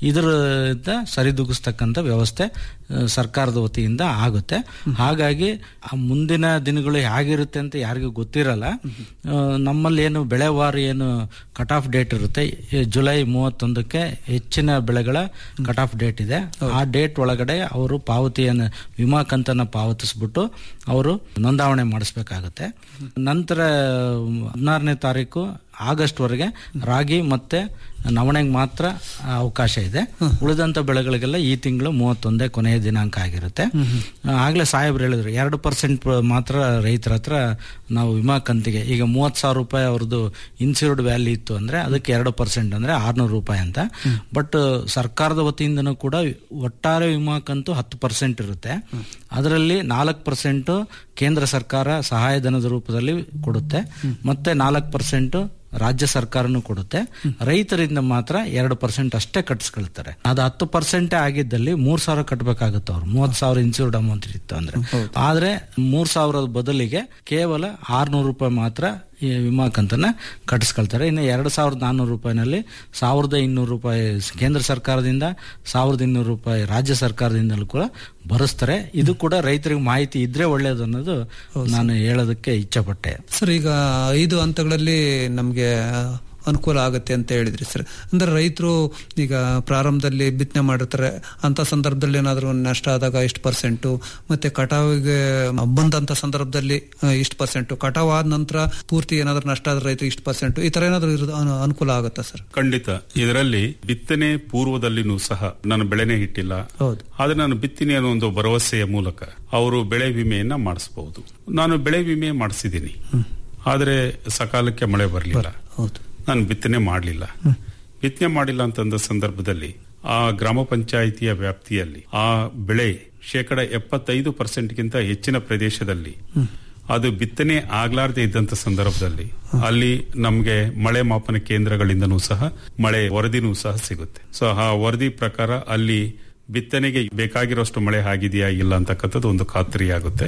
ಇದರಿಂದ ಸರಿದೂಗಿಸ್ತಕ್ಕಂಥ ವ್ಯವಸ್ಥೆ ಆ, ಸರ್ಕಾರದ ವತಿಯಿಂದ ಆಗುತ್ತೆ ಹಾಗಾಗಿ ಆ ಮುಂದಿನ ದಿನಗಳು ಹೇಗಿರುತ್ತೆ ಅಂತ ಯಾರಿಗೂ ಗೊತ್ತಿರಲ್ಲ ಆ, ನಮ್ಮಲ್ಲಿ ಏನು ಬೆಳೆವಾರು ಏನು ಕಟ್ ಆಫ್ ಡೇಟ್ ಇರುತ್ತೆ ಈ ಜುಲೈ ಮೂವತ್ತೊಂದಕ್ಕೆ ಹೆಚ್ಚಿನ ಬೆಳೆಗಳ ಕಟ್ ಆಫ್ ಡೇಟ್ ಇದೆ ಆ ಡೇಟ್ ಒಳಗಡೆ ಅವರು ಪಾವತಿಯನ್ನು ವಿಮಾ ಕಂತನ್ನ ಪಾವತಿಸ್ಬಿಟ್ಟು ಅವರು ನೋಂದಾವಣೆ ಮಾಡಿಸ್ಬೇಕಾಗತ್ತೆ ನಂತರ ಹದಿನಾರನೇ ತಾರೀಕು ಆಗಸ್ಟ್ ವರೆಗೆ ರಾಗಿ ಮತ್ತೆ ನವಣೆಗೆ ಮಾತ್ರ ಅವಕಾಶ ಇದೆ ಉಳಿದಂತ ಬೆಳೆಗಳಿಗೆಲ್ಲ ಈ ತಿಂಗಳು ಮೂವತ್ತೊಂದೇ ಕೊನೆಯ ದಿನಾಂಕ ಆಗಿರುತ್ತೆ ಆಗ್ಲೇ ಸಾಹೇಬ್ರು ಹೇಳಿದ್ರು ಎರಡು ಪರ್ಸೆಂಟ್ ಮಾತ್ರ ರೈತರ ಹತ್ರ ನಾವು ವಿಮಾ ಕಂತಿಗೆ ಈಗ ಮೂವತ್ ಸಾವಿರ ರೂಪಾಯಿ ಅವ್ರದ್ದು ಇನ್ಸೂರ್ಡ್ ವ್ಯಾಲ್ಯೂ ಇತ್ತು ಅಂದ್ರೆ ಅದಕ್ಕೆ ಎರಡು ಪರ್ಸೆಂಟ್ ಅಂದ್ರೆ ಆರ್ನೂರು ರೂಪಾಯಿ ಅಂತ ಬಟ್ ಸರ್ಕಾರದ ವತಿಯಿಂದನೂ ಕೂಡ ಒಟ್ಟಾರೆ ವಿಮಾ ಕಂತು ಹತ್ತು ಪರ್ಸೆಂಟ್ ಇರುತ್ತೆ ಅದರಲ್ಲಿ ನಾಲ್ಕು ಪರ್ಸೆಂಟ್ ಕೇಂದ್ರ ಸರ್ಕಾರ ಸಹಾಯಧನದ ರೂಪದಲ್ಲಿ ಕೊಡುತ್ತೆ ಮತ್ತೆ ನಾಲ್ಕು ಪರ್ಸೆಂಟ್ ರಾಜ್ಯ ಸರ್ಕಾರನು ಕೊಡುತ್ತೆ ರೈತರಿಂದ ಮಾತ್ರ ಎರಡು ಪರ್ಸೆಂಟ್ ಅಷ್ಟೇ ಕಟ್ಸ್ಕೊಳ್ತಾರೆ ಅದು ಹತ್ತು ಪರ್ಸೆಂಟ್ ಆಗಿದ್ದಲ್ಲಿ ಮೂರ್ ಸಾವಿರ ಕಟ್ಬೇಕಾಗುತ್ತೆ ಅವ್ರು ಮೂವತ್ ಸಾವಿರ ಇನ್ಸೂರ್ಡ್ ಅಮೌಂಟ್ ಇತ್ತು ಅಂದ್ರೆ ಆದ್ರೆ ಮೂರ್ ಸಾವಿರದ ಬದಲಿಗೆ ಕೇವಲ ಆರ್ನೂರು ರೂಪಾಯಿ ಮಾತ್ರ ಈ ವಿಮಾ ಕಂತನ್ನ ಕಟ್ಟಿಸ್ಕೊಳ್ತಾರೆ ಇನ್ನು ಎರಡು ಸಾವಿರದ ನಾನ್ನೂರು ರೂಪಾಯಿನಲ್ಲಿ ಸಾವಿರದ ಇನ್ನೂರು ರೂಪಾಯಿ ಕೇಂದ್ರ ಸರ್ಕಾರದಿಂದ ಸಾವಿರದ ಇನ್ನೂರು ರೂಪಾಯಿ ರಾಜ್ಯ ಸರ್ಕಾರದಿಂದಲೂ ಕೂಡ ಭರಿಸ್ತಾರೆ ಇದು ಕೂಡ ರೈತರಿಗೆ ಮಾಹಿತಿ ಇದ್ರೆ ಒಳ್ಳೇದು ಅನ್ನೋದು ನಾನು ಹೇಳೋದಕ್ಕೆ ಇಚ್ಛಪಟ್ಟೆ ಸರ್ ಈಗ ಐದು ಹಂತಗಳಲ್ಲಿ ನಮಗೆ ಅನುಕೂಲ ಆಗುತ್ತೆ ಅಂತ ಹೇಳಿದ್ರಿ ಸರ್ ಅಂದ್ರೆ ರೈತರು ಈಗ ಪ್ರಾರಂಭದಲ್ಲಿ ಬಿತ್ತನೆ ಮಾಡಿರ್ತಾರೆ ಅಂತ ಸಂದರ್ಭದಲ್ಲಿ ಏನಾದರೂ ನಷ್ಟ ಆದಾಗ ಇಷ್ಟು ಪರ್ಸೆಂಟು ಮತ್ತೆ ಕಟಾವಿಗೆ ಬಂದಂತ ಸಂದರ್ಭದಲ್ಲಿ ಇಷ್ಟು ಪರ್ಸೆಂಟು ಕಟಾವ್ ಆದ ನಂತರ ಪೂರ್ತಿ ಏನಾದರೂ ನಷ್ಟ ಆದ್ರೆ ರೈತರಿಗೆ ಇಷ್ಟು ಪರ್ಸೆಂಟು ಈ ತರ ಏನಾದರೂ ಇರೋದು ಅನು- ಅನುಕೂಲ ಆಗುತ್ತಾ ಸರ್ ಖಂಡಿತ ಇದರಲ್ಲಿ ಬಿತ್ತನೆ ಪೂರ್ವದಲ್ಲಿನೂ ಸಹ ನಾನು ಬೆಳೆನೇ ಇಟ್ಟಿಲ್ಲ ಆದ್ರೆ ನಾನು ಬಿತ್ತೀನಿ ಅನ್ನೋ ಒಂದು ಭರವಸೆಯ ಮೂಲಕ ಅವರು ಬೆಳೆ ವಿಮೆಯನ್ನ ಮಾಡಿಸಬಹುದು ನಾನು ಬೆಳೆ ವಿಮೆ ಮಾಡಿಸಿದ್ದೀನಿ ಆದ್ರೆ ಸಕಾಲಕ್ಕೆ ಮಳೆ ಬರಲಿಲ್ಲ ನಾನು ಬಿತ್ತನೆ ಮಾಡಲಿಲ್ಲ ಬಿತ್ತನೆ ಮಾಡಿಲ್ಲ ಅಂತಂದ ಸಂದರ್ಭದಲ್ಲಿ ಆ ಗ್ರಾಮ ಪಂಚಾಯಿತಿಯ ವ್ಯಾಪ್ತಿಯಲ್ಲಿ ಆ ಬೆಳೆ ಶೇಕಡ ಎಪ್ಪತ್ತೈದು ಪರ್ಸೆಂಟ್ಗಿಂತ ಹೆಚ್ಚಿನ ಪ್ರದೇಶದಲ್ಲಿ ಅದು ಬಿತ್ತನೆ ಆಗ್ಲಾರ್ದೆ ಇದ್ದಂತ ಸಂದರ್ಭದಲ್ಲಿ ಅಲ್ಲಿ ನಮ್ಗೆ ಮಳೆ ಮಾಪನ ಕೇಂದ್ರಗಳಿಂದನೂ ಸಹ ಮಳೆ ವರದಿನೂ ಸಹ ಸಿಗುತ್ತೆ ಸೊ ಆ ವರದಿ ಪ್ರಕಾರ ಅಲ್ಲಿ ಬಿತ್ತನೆಗೆ ಬೇಕಾಗಿರೋಷ್ಟು ಮಳೆ ಆಗಿದೆಯಾ ಇಲ್ಲ ಅಂತಕ್ಕಂಥದ್ದು ಒಂದು ಖಾತ್ರಿಯಾಗುತ್ತೆ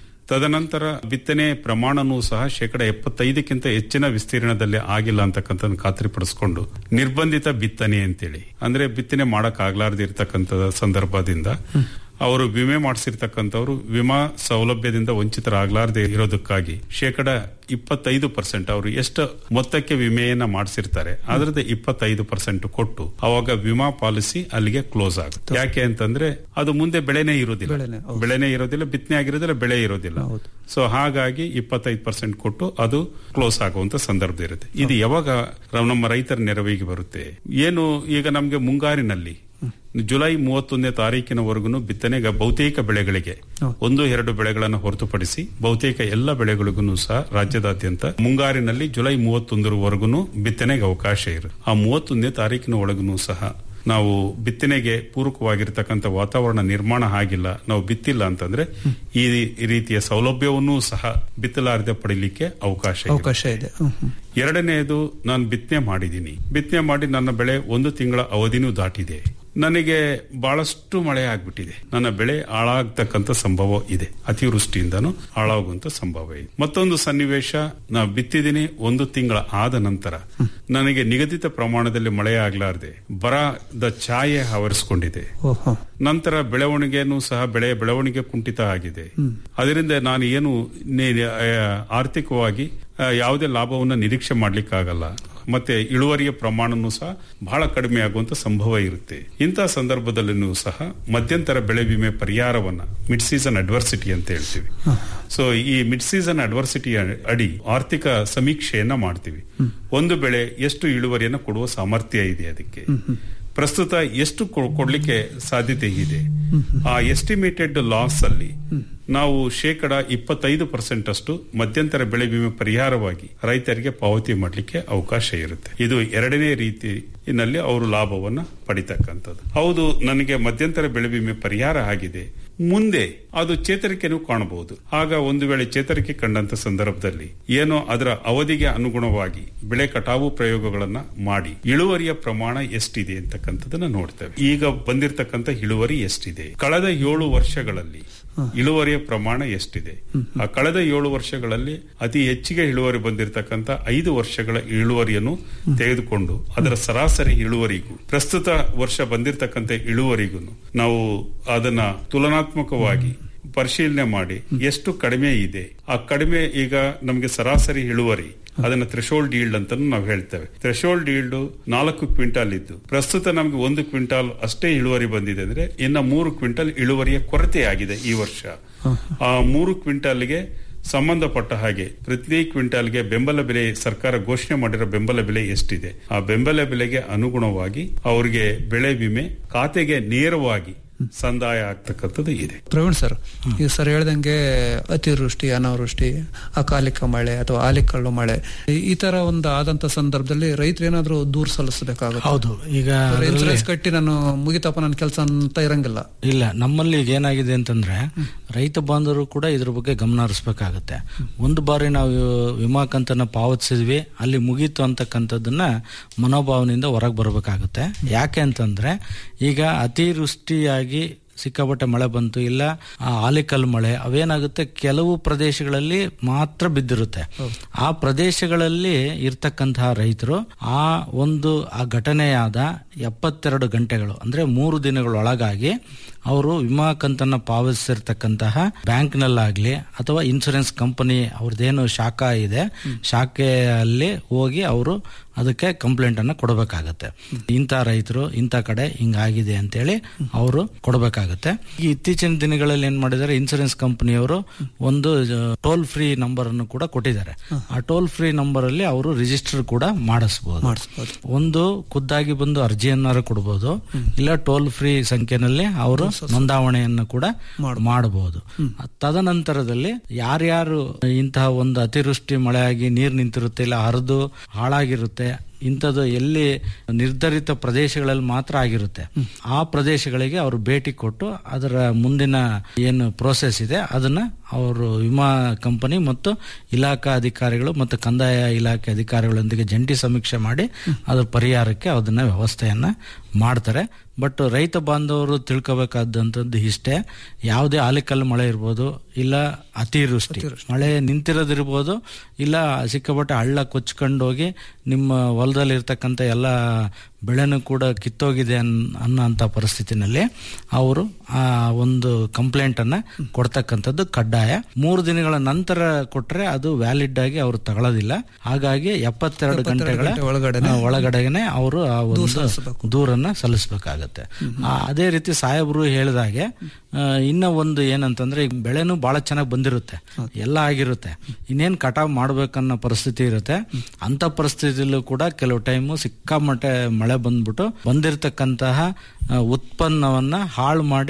ತದನಂತರ ಬಿತ್ತನೆ ಪ್ರಮಾಣನೂ ಸಹ ಶೇಕಡ ಎಪ್ಪತ್ತೈದಕ್ಕಿಂತ ಹೆಚ್ಚಿನ ವಿಸ್ತೀರ್ಣದಲ್ಲಿ ಆಗಿಲ್ಲ ಅಂತಕ್ಕಂಥ ಖಾತ್ರಿಪಡಿಸಿಕೊಂಡು ನಿರ್ಬಂಧಿತ ಬಿತ್ತನೆ ಅಂತೇಳಿ ಅಂದ್ರೆ ಬಿತ್ತನೆ ಮಾಡಕ್ ಆಗ್ಲಾರ್ದೆ ಇರ್ತಕ್ಕಂಥ ಸಂದರ್ಭದಿಂದ ಅವರು ವಿಮೆ ಮಾಡಿಸಿರ್ತಕ್ಕಂಥವ್ರು ವಿಮಾ ಸೌಲಭ್ಯದಿಂದ ವಂಚಿತರಾಗ್ಲಾರ್ದೆ ಇರೋದಕ್ಕಾಗಿ ಶೇಕಡ ಇಪ್ಪತ್ತೈದು ಪರ್ಸೆಂಟ್ ಅವರು ಎಷ್ಟು ಮೊತ್ತಕ್ಕೆ ವಿಮೆಯನ್ನ ಮಾಡಿಸಿರ್ತಾರೆ ಅದರದ ಇಪ್ಪತ್ತೈದು ಪರ್ಸೆಂಟ್ ಕೊಟ್ಟು ಅವಾಗ ವಿಮಾ ಪಾಲಿಸಿ ಅಲ್ಲಿಗೆ ಕ್ಲೋಸ್ ಆಗುತ್ತೆ ಯಾಕೆ ಅಂತಂದ್ರೆ ಅದು ಮುಂದೆ ಬೆಳೆನೇ ಇರೋದಿಲ್ಲ ಬೆಳೆನೇ ಇರೋದಿಲ್ಲ ಬಿತ್ತನೆ ಆಗಿರೋದಿಲ್ಲ ಬೆಳೆ ಇರೋದಿಲ್ಲ ಸೊ ಹಾಗಾಗಿ ಇಪ್ಪತ್ತೈದು ಪರ್ಸೆಂಟ್ ಕೊಟ್ಟು ಅದು ಕ್ಲೋಸ್ ಆಗುವಂತ ಸಂದರ್ಭ ಇರುತ್ತೆ ಇದು ಯಾವಾಗ ನಮ್ಮ ರೈತರ ನೆರವಿಗೆ ಬರುತ್ತೆ ಏನು ಈಗ ನಮ್ಗೆ ಮುಂಗಾರಿನಲ್ಲಿ ಜುಲೈ ಮೂವತ್ತೊಂದನೇ ತಾರೀಕಿನವರೆಗೂ ಬಿತ್ತನೆಗೆ ಬಹುತೇಕ ಬೆಳೆಗಳಿಗೆ ಒಂದು ಎರಡು ಬೆಳೆಗಳನ್ನು ಹೊರತುಪಡಿಸಿ ಬಹುತೇಕ ಎಲ್ಲ ಬೆಳೆಗಳಿಗೂ ಸಹ ರಾಜ್ಯದಾದ್ಯಂತ ಮುಂಗಾರಿನಲ್ಲಿ ಜುಲೈ ಮೂವತ್ತೊಂದರವರೆಗೂ ಬಿತ್ತನೆಗೆ ಅವಕಾಶ ಇರುತ್ತೆ ಆ ಮೂವತ್ತೊಂದನೇ ತಾರೀಕಿನ ಒಳಗೂ ಸಹ ನಾವು ಬಿತ್ತನೆಗೆ ಪೂರಕವಾಗಿರ್ತಕ್ಕಂಥ ವಾತಾವರಣ ನಿರ್ಮಾಣ ಆಗಿಲ್ಲ ನಾವು ಬಿತ್ತಿಲ್ಲ ಅಂತಂದ್ರೆ ಈ ರೀತಿಯ ಸೌಲಭ್ಯವನ್ನೂ ಸಹ ಬಿತ್ತಲಾರದೆ ಪಡಿಲಿಕ್ಕೆ ಅವಕಾಶ ಇದೆ. ಅವಕಾಶ ಇದೆ ಹ್ಮ್, ಹ್ಮ್. ಎರಡನೆಯದು ನಾನು ಬಿತ್ತನೆ ಮಾಡಿದ್ದೀನಿ ಬಿತ್ತನೆ ಮಾಡಿ ನನ್ನ ಬೆಳೆ ಒಂದು ತಿಂಗಳ ಅವಧಿನೂ ದಾಟಿದೆ ನನಗೆ ಬಹಳಷ್ಟು ಮಳೆ ಆಗ್ಬಿಟ್ಟಿದೆ ನನ್ನ ಬೆಳೆ ಹಾಳಾಗ್ತಕ್ಕಂಥ ಸಂಭವ ಇದೆ ಅತಿವೃಷ್ಟಿಯಿಂದನೂ ಹಾಳಾಗುವಂತ ಸಂಭವ ಇದೆ ಮತ್ತೊಂದು ಸನ್ನಿವೇಶ ನಾ ಬಿತ್ತಿದ್ದೀನಿ ಒಂದು ತಿಂಗಳ ಆದ ನಂತರ ನನಗೆ ನಿಗದಿತ ಪ್ರಮಾಣದಲ್ಲಿ ಮಳೆ ಆಗ್ಲಾರ್ದೆ ಬರದ ಛಾಯೆ ಆವರಿಸಿಕೊಂಡಿದೆ ಓಹೋ ನಂತರ ಬೆಳವಣಿಗೆನೂ ಸಹ ಬೆಳೆಯ ಬೆಳವಣಿಗೆ ಕುಂಠಿತ ಆಗಿದೆ ಅದರಿಂದ ನಾನು ಏನು ನಿ- ಆ, ಆರ್ಥಿಕವಾಗಿ ಆ, ಯಾವುದೇ ಲಾಭವನ್ನು ನಿರೀಕ್ಷೆ ಮಾಡ್ಲಿಕ್ಕಾಗಲ್ಲ ಮತ್ತೆ ಇಳುವರಿಯ ಪ್ರಮಾಣನೂ ಸಹ ಬಹಳ ಕಡಿಮೆ ಆಗುವಂತ ಸಂಭವ ಇರುತ್ತೆ ಇಂತಹ ಸಂದರ್ಭದಲ್ಲೂ ಸಹ ಮಧ್ಯಂತರ ಬೆಳೆ ವಿಮೆ ಪರಿಹಾರವನ್ನ ಮಿಡ್ ಸೀಸನ್ ಅಡ್ವರ್ಸಿಟಿ ಅಂತ ಹೇಳ್ತೀವಿ ಸೊ ಈ ಮಿಡ್ ಸೀಸನ್ ಅಡ್ವರ್ಸಿಟಿ ಅಡಿ ಆರ್ಥಿಕ ಸಮೀಕ್ಷೆಯನ್ನ ಮಾಡ್ತೀವಿ ಒಂದು ಬೆಳೆ ಎಷ್ಟು ಇಳುವರಿಯನ್ನು ಕೊಡುವ ಸಾಮರ್ಥ್ಯ ಇದೆ ಅದಕ್ಕೆ ಪ್ರಸ್ತುತ ಎಷ್ಟು ಕೊ- ಕೊಡ್ಲಿಕ್ಕೆ ಸಾಧ್ಯತೆ ಇದೆ ಆ ಎಸ್ಟಿಮೇಟೆಡ್ ಲಾಸ್ ಅಲ್ಲಿ ನಾವು ಶೇಕಡ ಇಪ್ಪತ್ತೈದು ಪರ್ಸೆಂಟ್ ಅಷ್ಟು ಮಧ್ಯಂತರ ಬೆಳೆ ವಿಮೆ ಪರಿಹಾರವಾಗಿ ರೈತರಿಗೆ ಪಾವತಿ ಮಾಡಲಿಕ್ಕೆ ಅವಕಾಶ ಇರುತ್ತೆ ಇದು ಎರಡನೇ ರೀತಿಯಲ್ಲಿ ಅವರು ಲಾಭವನ್ನ ಪಡಿತಕ್ಕಂಥದ್ದು ಹೌದು ನನಗೆ ಮಧ್ಯಂತರ ಬೆಳೆ ವಿಮೆ ಪರಿಹಾರ ಆಗಿದೆ ಮುಂದೆ ಅದು ಚೇತರಿಕೆನೂ ಕಾಣಬಹುದು ಆಗ ಒಂದು ವೇಳೆ ಚೇತರಿಕೆ ಕಂಡಂತ ಸಂದರ್ಭದಲ್ಲಿ ಏನೋ ಅದರ ಅವಧಿಗೆ ಅನುಗುಣವಾಗಿ ಬೆಳೆ ಕಟಾವು ಪ್ರಯೋಗಗಳನ್ನ ಮಾಡಿ ಇಳುವರಿಯ ಪ್ರಮಾಣ ಎಷ್ಟಿದೆ ಅಂತಕ್ಕಂಥದ್ದನ್ನ ನೋಡ್ತೇವೆ ಈಗ ಬಂದಿರತಕ್ಕಂಥ ಇಳುವರಿ ಎಷ್ಟಿದೆ ಕಳೆದ ಏಳು ವರ್ಷಗಳಲ್ಲಿ ಇಳುವರಿಯ ಪ್ರಮಾಣ ಎಷ್ಟಿದೆ ಆ ಕಳೆದ ಏಳು ವರ್ಷಗಳಲ್ಲಿ ಅತಿ ಹೆಚ್ಚಿಗೆ ಇಳುವರಿ ಬಂದಿರತಕ್ಕಂತ ಐದು ವರ್ಷಗಳ ಇಳುವರಿಯನ್ನು ತೆಗೆದುಕೊಂಡು ಅದರ ಸರಾಸರಿ ಇಳುವರಿಗೂ ಪ್ರಸ್ತುತ ವರ್ಷ ಬಂದಿರತಕ್ಕಂತ ಇಳುವರಿಗೂ ನಾವು ಅದನ್ನ ತುಲನಾತ್ಮಕವಾಗಿ ಪರಿಶೀಲನೆ ಮಾಡಿ ಎಷ್ಟು ಕಡಿಮೆ ಇದೆ ಆ ಕಡಿಮೆ ಈಗ ನಮಗೆ ಸರಾಸರಿ ಇಳುವರಿ ಅದನ್ನ ಥ್ರೆಶೋಲ್ಡ್ ಈಲ್ಡ್ ಅಂತ ನಾವು ಹೇಳ್ತೇವೆ ಥ್ರೆಶೋಲ್ಡ್ ಈಲ್ಡ್ ನಾಲ್ಕು ಕ್ವಿಂಟಾಲ್ ಇದ್ದು ಪ್ರಸ್ತುತ ನಮಗೆ ಒಂದು ಕ್ವಿಂಟಾಲ್ ಅಷ್ಟೇ ಇಳುವರಿ ಬಂದಿದೆ ಅಂದ್ರೆ ಇನ್ನ ಮೂರು ಕ್ವಿಂಟಾಲ್ ಇಳುವರಿಯ ಕೊರತೆ ಆಗಿದೆ ಈ ವರ್ಷ ಆ ಮೂರು ಕ್ವಿಂಟಾಲ್ಗೆ ಸಂಬಂಧಪಟ್ಟ ಹಾಗೆ ಪ್ರತಿ ಕ್ವಿಂಟಾಲ್ಗೆ ಬೆಂಬಲ ಬೆಲೆ ಸರ್ಕಾರ ಘೋಷಣೆ ಮಾಡಿರೋ ಬೆಂಬಲ ಬೆಲೆ ಎಷ್ಟಿದೆ ಆ ಬೆಂಬಲ ಬೆಲೆಗೆ ಅನುಗುಣವಾಗಿ ಅವರಿಗೆ ಬೆಳೆ ವಿಮೆ ಖಾತೆಗೆ ನೇರವಾಗಿ ಸಂದಾಯ ಆಗ್ತಕ್ಕಂಥದ್ದು ಇದೆ ಪ್ರವೀಣ್ ಸರ್ ಈಗ ಸರ್ ಹೇಳ್ದಂಗೆ ಅತಿವೃಷ್ಟಿ ಅನಾವೃಷ್ಟಿ ಅಕಾಲಿಕ ಮಳೆ ಅಥವಾ ಆಲಿಕಲ್ಲು ಮಳೆ ಈ- ಈ ತರ ಒಂದು ಆದಂತ ಸಂದರ್ಭದಲ್ಲಿ ರೈತರು ಏನಾದ್ರು ದೂರ ಸಲ್ಲಿಸಬೇಕಾಗುತ್ತೆ ಹೌದು ಈಗ ಅದ್ರಲ್ಲಿ- ಇನ್ಸೂರೆನ್ಸ್ ಕಟ್ಟಿ ನಾನು ಮುಗಿತಪ್ಪ ನನ್ನ ಕೆಲಸ ಅಂತ ಇರಂಗಿಲ್ಲ ಇಲ್ಲ ನಮ್ಮಲ್ಲಿ ಈಗ ಏನಾಗಿದೆ ಅಂತಂದ್ರೆ ರೈತ ಬಾಂಧವರು ಕೂಡ ಇದ್ರ ಬಗ್ಗೆ ಗಮನ ಹರಿಸ್ಬೇಕಾಗತ್ತೆ ಒಂದು ಬಾರಿ ನಾವು ವಿಮಾ ಕಂತನ್ನ ಪಾವತಿಸಿದ್ವಿ ಅಲ್ಲಿ ಮುಗೀತು ಅಂತಕ್ಕಂಥದ್ದನ್ನ ಮನೋಭಾವನೆಯಿಂದ ಹೊರಗೆ ಬರಬೇಕಾಗುತ್ತೆ ಯಾಕೆ ಅಂತಂದ್ರೆ ಈಗ ಅತಿವೃಷ್ಟಿಯಾಗಿ ಸಿಕ್ಕಾಪಟ್ಟೆ ಮಳೆ ಬಂತು ಇಲ್ಲ ಆ ಆಲಿಕಲ್ ಮಳೆ ಅವೇನಾಗುತ್ತೆ ಕೆಲವು ಪ್ರದೇಶಗಳಲ್ಲಿ ಮಾತ್ರ ಬಿದ್ದಿರುತ್ತೆ ಆ ಪ್ರದೇಶಗಳಲ್ಲಿ ಇರ್ತಕ್ಕಂತಹ ರೈತರು ಆ ಒಂದು ಆ ಘಟನೆಯಾದ ಎಪ್ಪತ್ತೆರಡು ಗಂಟೆಗಳು ಅಂದ್ರೆ ಮೂರು ದಿನಗಳೊಳಗಾಗಿ ಅವರು ವಿಮಾ ಕಂತನ್ನ ಪಾವತಿಸಿರ್ತಕ್ಕಂತಹ ಬ್ಯಾಂಕ್ನಲ್ಲಾಗ್ಲಿ ಅಥವಾ ಇನ್ಸೂರೆನ್ಸ್ ಕಂಪನಿ ಅವ್ರದ್ದೇನು ಶಾಖಾ ಇದೆ ಶಾಖೆಯಲ್ಲಿ ಹೋಗಿ ಅವರು ಅದಕ್ಕೆ ಕಂಪ್ಲೇಂಟ್ ಅನ್ನ ಕೊಡಬೇಕಾಗತ್ತೆ ಇಂಥ ರೈತರು ಇಂಥ ಕಡೆ ಹಿಂಗಾಗಿದೆ ಅಂತೇಳಿ ಅವರು ಕೊಡಬೇಕಾಗತ್ತೆ ಈ ಇತ್ತೀಚಿನ ದಿನಗಳಲ್ಲಿ ಏನ್ ಮಾಡಿದ್ದಾರೆ ಇನ್ಸೂರೆನ್ಸ್ ಕಂಪನಿಯವರು ಒಂದು ಟೋಲ್ ಫ್ರೀ ನಂಬರ್ ಅನ್ನು ಕೂಡ ಕೊಟ್ಟಿದ್ದಾರೆ ಆ ಟೋಲ್ ಫ್ರೀ ನಂಬರ್ ಅಲ್ಲಿ ಅವರು ರಿಜಿಸ್ಟರ್ ಕೂಡ ಮಾಡಿಸಬಹುದು ಒಂದು ಖುದ್ದಾಗಿ ಬಂದು ಅರ್ಜಿಯನ್ನಾರು ಕೊಡಬಹುದು ಇಲ್ಲ ಟೋಲ್ ಫ್ರೀ ಸಂಖ್ಯೆನಲ್ಲಿ ಅವರು ನೋಂದಾವಣೆಯನ್ನು ಕೂಡ ಮಾಡಬಹುದು ತದನಂತರದಲ್ಲಿ ಯಾರ್ಯಾರು ಇಂತಹ ಒಂದು ಅತಿವೃಷ್ಟಿ ಮಳೆಯಾಗಿ ನೀರು ನಿಂತಿರುತ್ತೆ ಇಲ್ಲ ಹರಿದು ಹಾಳಾಗಿರುತ್ತೆ ಇಂಥದ್ದು ಎಲ್ಲಿ ನಿರ್ಧರಿತ ಪ್ರದೇಶಗಳಲ್ಲಿ ಮಾತ್ರ ಆಗಿರುತ್ತೆ ಆ ಪ್ರದೇಶಗಳಿಗೆ ಅವರು ಭೇಟಿ ಕೊಟ್ಟು ಅದರ ಮುಂದಿನ ಏನು ಪ್ರೋಸೆಸ್ ಇದೆ ಅದನ್ನ ಅವರು ವಿಮಾ ಕಂಪನಿ ಮತ್ತು ಇಲಾಖಾ ಅಧಿಕಾರಿಗಳು ಮತ್ತು ಕಂದಾಯ ಇಲಾಖೆ ಅಧಿಕಾರಿಗಳೊಂದಿಗೆ ಜಂಟಿ ಸಮೀಕ್ಷೆ ಮಾಡಿ ಅದರ ಪರಿಹಾರಕ್ಕೆ ಅದನ್ನ ವ್ಯವಸ್ಥೆಯನ್ನ ಮಾಡ್ತಾರೆ ಬಟ್ ರೈತ ಬಾಂಧವರು ತಿಳ್ಕೋಬೇಕಾದಂಥದ್ದು ಇಷ್ಟೇ ಯಾವುದೇ ಆಲಿಕಲ್ಲು ಮಳೆ ಇರ್ಬೋದು ಇಲ್ಲ ಅತಿವೃಷ್ಟಿ ಮಳೆ ನಿಂತಿರೋದಿರ್ಬೋದು ಇಲ್ಲ ಸಿಕ್ಕಾಪಟ್ಟೆ ಹಳ್ಳ ಕೊಚ್ಕೊಂಡು ಹೋಗಿ ನಿಮ್ಮ ಹೊಲದಲ್ಲಿ ಇರ್ತಕ್ಕಂಥ ಎಲ್ಲ ಬೆಳೆನೂ ಕೂಡ ಕಿತ್ತೋಗಿದೆ ಅನ್ ಅನ್ನೋಂಥ ಪರಿಸ್ಥಿತಿನಲ್ಲಿ ಅವರು ಆ ಒಂದು ಕಂಪ್ಲೇಂಟ್ ಅನ್ನ ಕೊಡ್ತಕ್ಕಂಥದ್ದು ಕಡ್ಡಾಯ ಮೂರು ದಿನಗಳ ನಂತರ ಕೊಟ್ರೆ ಅದು ವ್ಯಾಲಿಡ್ ಆಗಿ ಅವರು ತಗೊಳ್ಳೋದಿಲ್ಲ ಹಾಗಾಗಿ ಎಪ್ಪತ್ತೆರಡು ಗಂಟೆಗಳ ಗಂಟೆ ಒಳಗಡೆನೆ ಆ, ಒಳಗಡೆನೆ ಅವರು ಆ ದೂರು ಒಂದು ಸಲ್ಲಿಸಬೇಕು. ದೂರನ್ನ ಸಲ್ಲಿಸಬೇಕಾಗತ್ತೆ ಅದೇ ರೀತಿ ಸಾಹೇಬರು ಹೇಳಿದಾಗೆ ಆ, ಇನ್ನ ಒಂದು ಏನಂತಂದ್ರೆ ಈಗ ಬೆಳೆನೂ ಬಹಳ ಚೆನ್ನಾಗಿ ಬಂದಿರುತ್ತೆ ಎಲ್ಲ ಆಗಿರುತ್ತೆ ಇನ್ನೇನ್ ಕಟಾವ್ ಮಾಡ್ಬೇಕನ್ನೋ ಪರಿಸ್ಥಿತಿ ಇರುತ್ತೆ ಅಂತ ಪರಿಸ್ಥಿತಿಯಲ್ಲೂ ಕೂಡ ಕೆಲವು ಟೈಮು ಸಿಕ್ಕಾಮಟ್ಟೆ ಮಳೆ ಬಂದ್ಬಿಟ್ಟು ಬಂದಿರತಕ್ಕಂತಹ ಆ, ಉತ್ಪನ್ನವನ್ನ ಹಾಳು ಮಾಡಿ